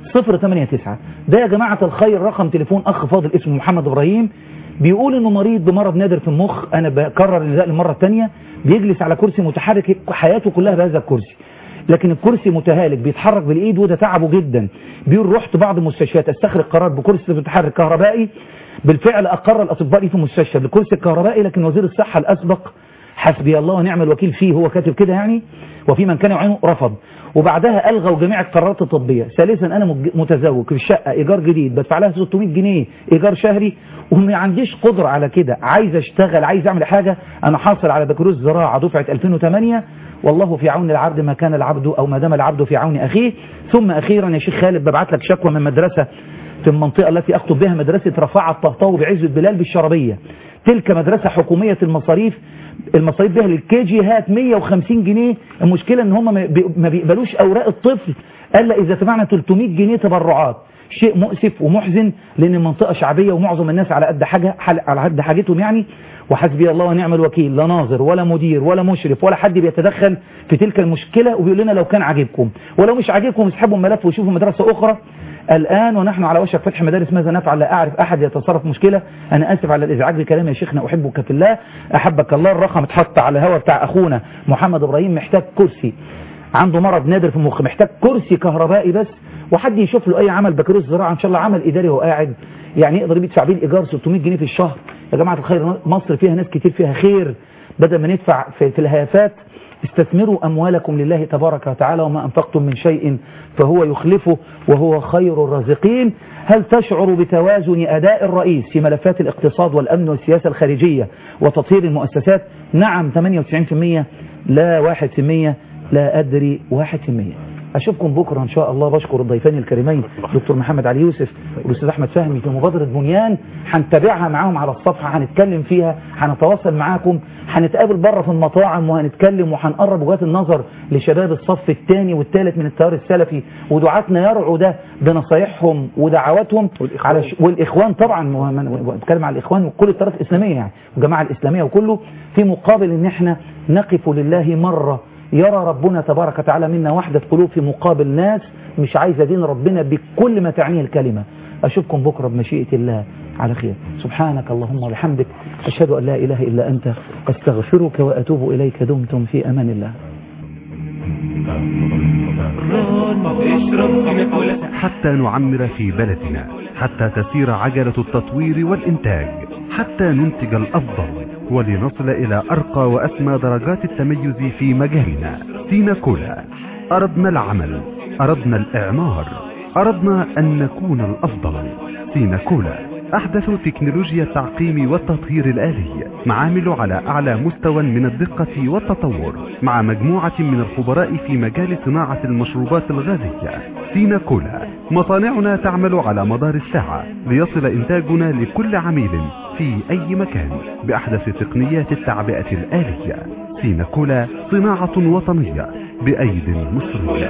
Speaker 4: 089 ده يا جماعة الخير رقم تليفون أخ فاضل اسمه محمد إبراهيم بيقول إنه مريض بمرض نادر في المخ أنا بكرر النداء للمرة الثانية بيجلس على كرسي متحرك حياته كلها بهذا الكرسي لكن الكرسي متهالك بيتحرك بالايد وده تعبه جدا بيقول رحت بعض المستشفيات استخرج قرار بكرسي متحرك كهربائي بالفعل اقر الاطباء لي في المستشفى بالكرسي الكهربائي لكن وزير الصحه الاسبق حسبي الله ونعم الوكيل فيه هو كاتب كده يعني وفي من كان يعينه رفض وبعدها الغوا جميع القرارات الطبيه ثالثا انا مج- متزوج في الشقه ايجار جديد بدفع لها 600 جنيه ايجار شهري وما عنديش قدره على كده عايز اشتغل عايز اعمل حاجه انا حاصل على بكالوريوس زراعه دفعه 2008 والله في عون العبد ما كان العبد او ما دام العبد في عون اخيه ثم اخيرا يا شيخ خالد ببعت لك شكوى من مدرسه في المنطقه التي اخطب بها مدرسه رفاعه الطهطاوي بعزه بلال بالشربيه تلك مدرسه حكوميه المصاريف المصاريف بها للكي جي هات 150 جنيه المشكله ان هم ما بي- ما بيقبلوش اوراق الطفل الا اذا دفعنا 300 جنيه تبرعات شيء مؤسف ومحزن لان المنطقه شعبيه ومعظم الناس على قد حاجه حل- على قد حاجتهم يعني وحسبي الله ونعم الوكيل لا ناظر ولا مدير ولا مشرف ولا حد بيتدخل في تلك المشكله وبيقول لنا لو كان عاجبكم ولو مش عاجبكم اسحبوا الملف وشوفوا مدرسه اخرى الآن ونحن على وشك فتح مدارس ماذا نفعل لا أعرف أحد يتصرف مشكلة أنا آسف على الإزعاج بكلام يا شيخنا أحبك في الله أحبك الله الرقم اتحط على الهوا بتاع أخونا محمد إبراهيم محتاج كرسي عنده مرض نادر في المخ محتاج كرسي كهربائي بس وحد يشوف له أي عمل بكالوريوس زراعة إن شاء الله عمل إداري وهو قاعد يعني يقدر يدفع بيه الإيجار 600 جنيه في الشهر يا جماعة الخير مصر فيها ناس كتير فيها خير بدل ما ندفع في, في الهيافات استثمروا أموالكم لله تبارك وتعالى وما أنفقتم من شيء فهو يخلفه وهو خير الرازقين هل تشعر بتوازن أداء الرئيس في ملفات الاقتصاد والأمن والسياسة الخارجية وتطهير المؤسسات نعم 98% لا 1% لا أدري 1% أشوفكم بكرة إن شاء الله بشكر الضيفين الكريمين دكتور محمد علي يوسف والأستاذ أحمد فهمي في مبادرة بنيان هنتابعها معاهم على الصفحة هنتكلم فيها هنتواصل معاكم هنتقابل بره في المطاعم وهنتكلم وهنقرب وجهات النظر لشباب الصف الثاني والثالث من التيار السلفي ودعاتنا يرعوا ده بنصايحهم ودعواتهم
Speaker 5: والإخوان.
Speaker 4: على ش... والإخوان طبعا بتكلم على الإخوان وكل التيارات الإسلامية يعني والجماعة الإسلامية وكله في مقابل إن احنا نقف لله مرة يرى ربنا تبارك وتعالى منا وحدة قلوب في مقابل ناس مش عايزة دين ربنا بكل ما تعنيه الكلمة أشوفكم بكرة بمشيئة الله على خير سبحانك اللهم وبحمدك أشهد أن لا إله إلا أنت أستغفرك وأتوب إليك دمتم في أمان الله
Speaker 9: حتى نعمر في بلدنا حتى تسير عجلة التطوير والإنتاج حتى ننتج الأفضل ولنصل إلى أرقى وأسمى درجات التميز في مجالنا سينا كولا أردنا العمل أردنا الإعمار أردنا أن نكون الأفضل سينا كولا أحدث تكنولوجيا التعقيم والتطهير الآلي معامل على أعلى مستوى من الدقة والتطور مع مجموعة من الخبراء في مجال صناعة المشروبات الغازية سينا كولا مصانعنا تعمل على مدار الساعة ليصل إنتاجنا لكل عميل في أي مكان بأحدث تقنيات التعبئة الآلية سينا كولا صناعة وطنية بأيد مصرية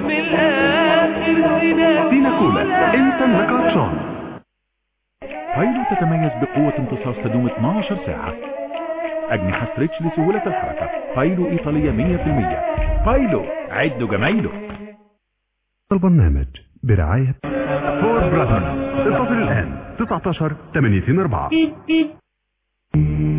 Speaker 9: سينا كولا انت انك عطشان
Speaker 10: بايلو تتميز بقوة امتصاص تدوم 12 ساعة أجنحة ستريتش لسهولة الحركة بايلو إيطالية 100% بايلو عد جمايله
Speaker 9: البرنامج برعاية فور براذرز اتصل الآن 19 84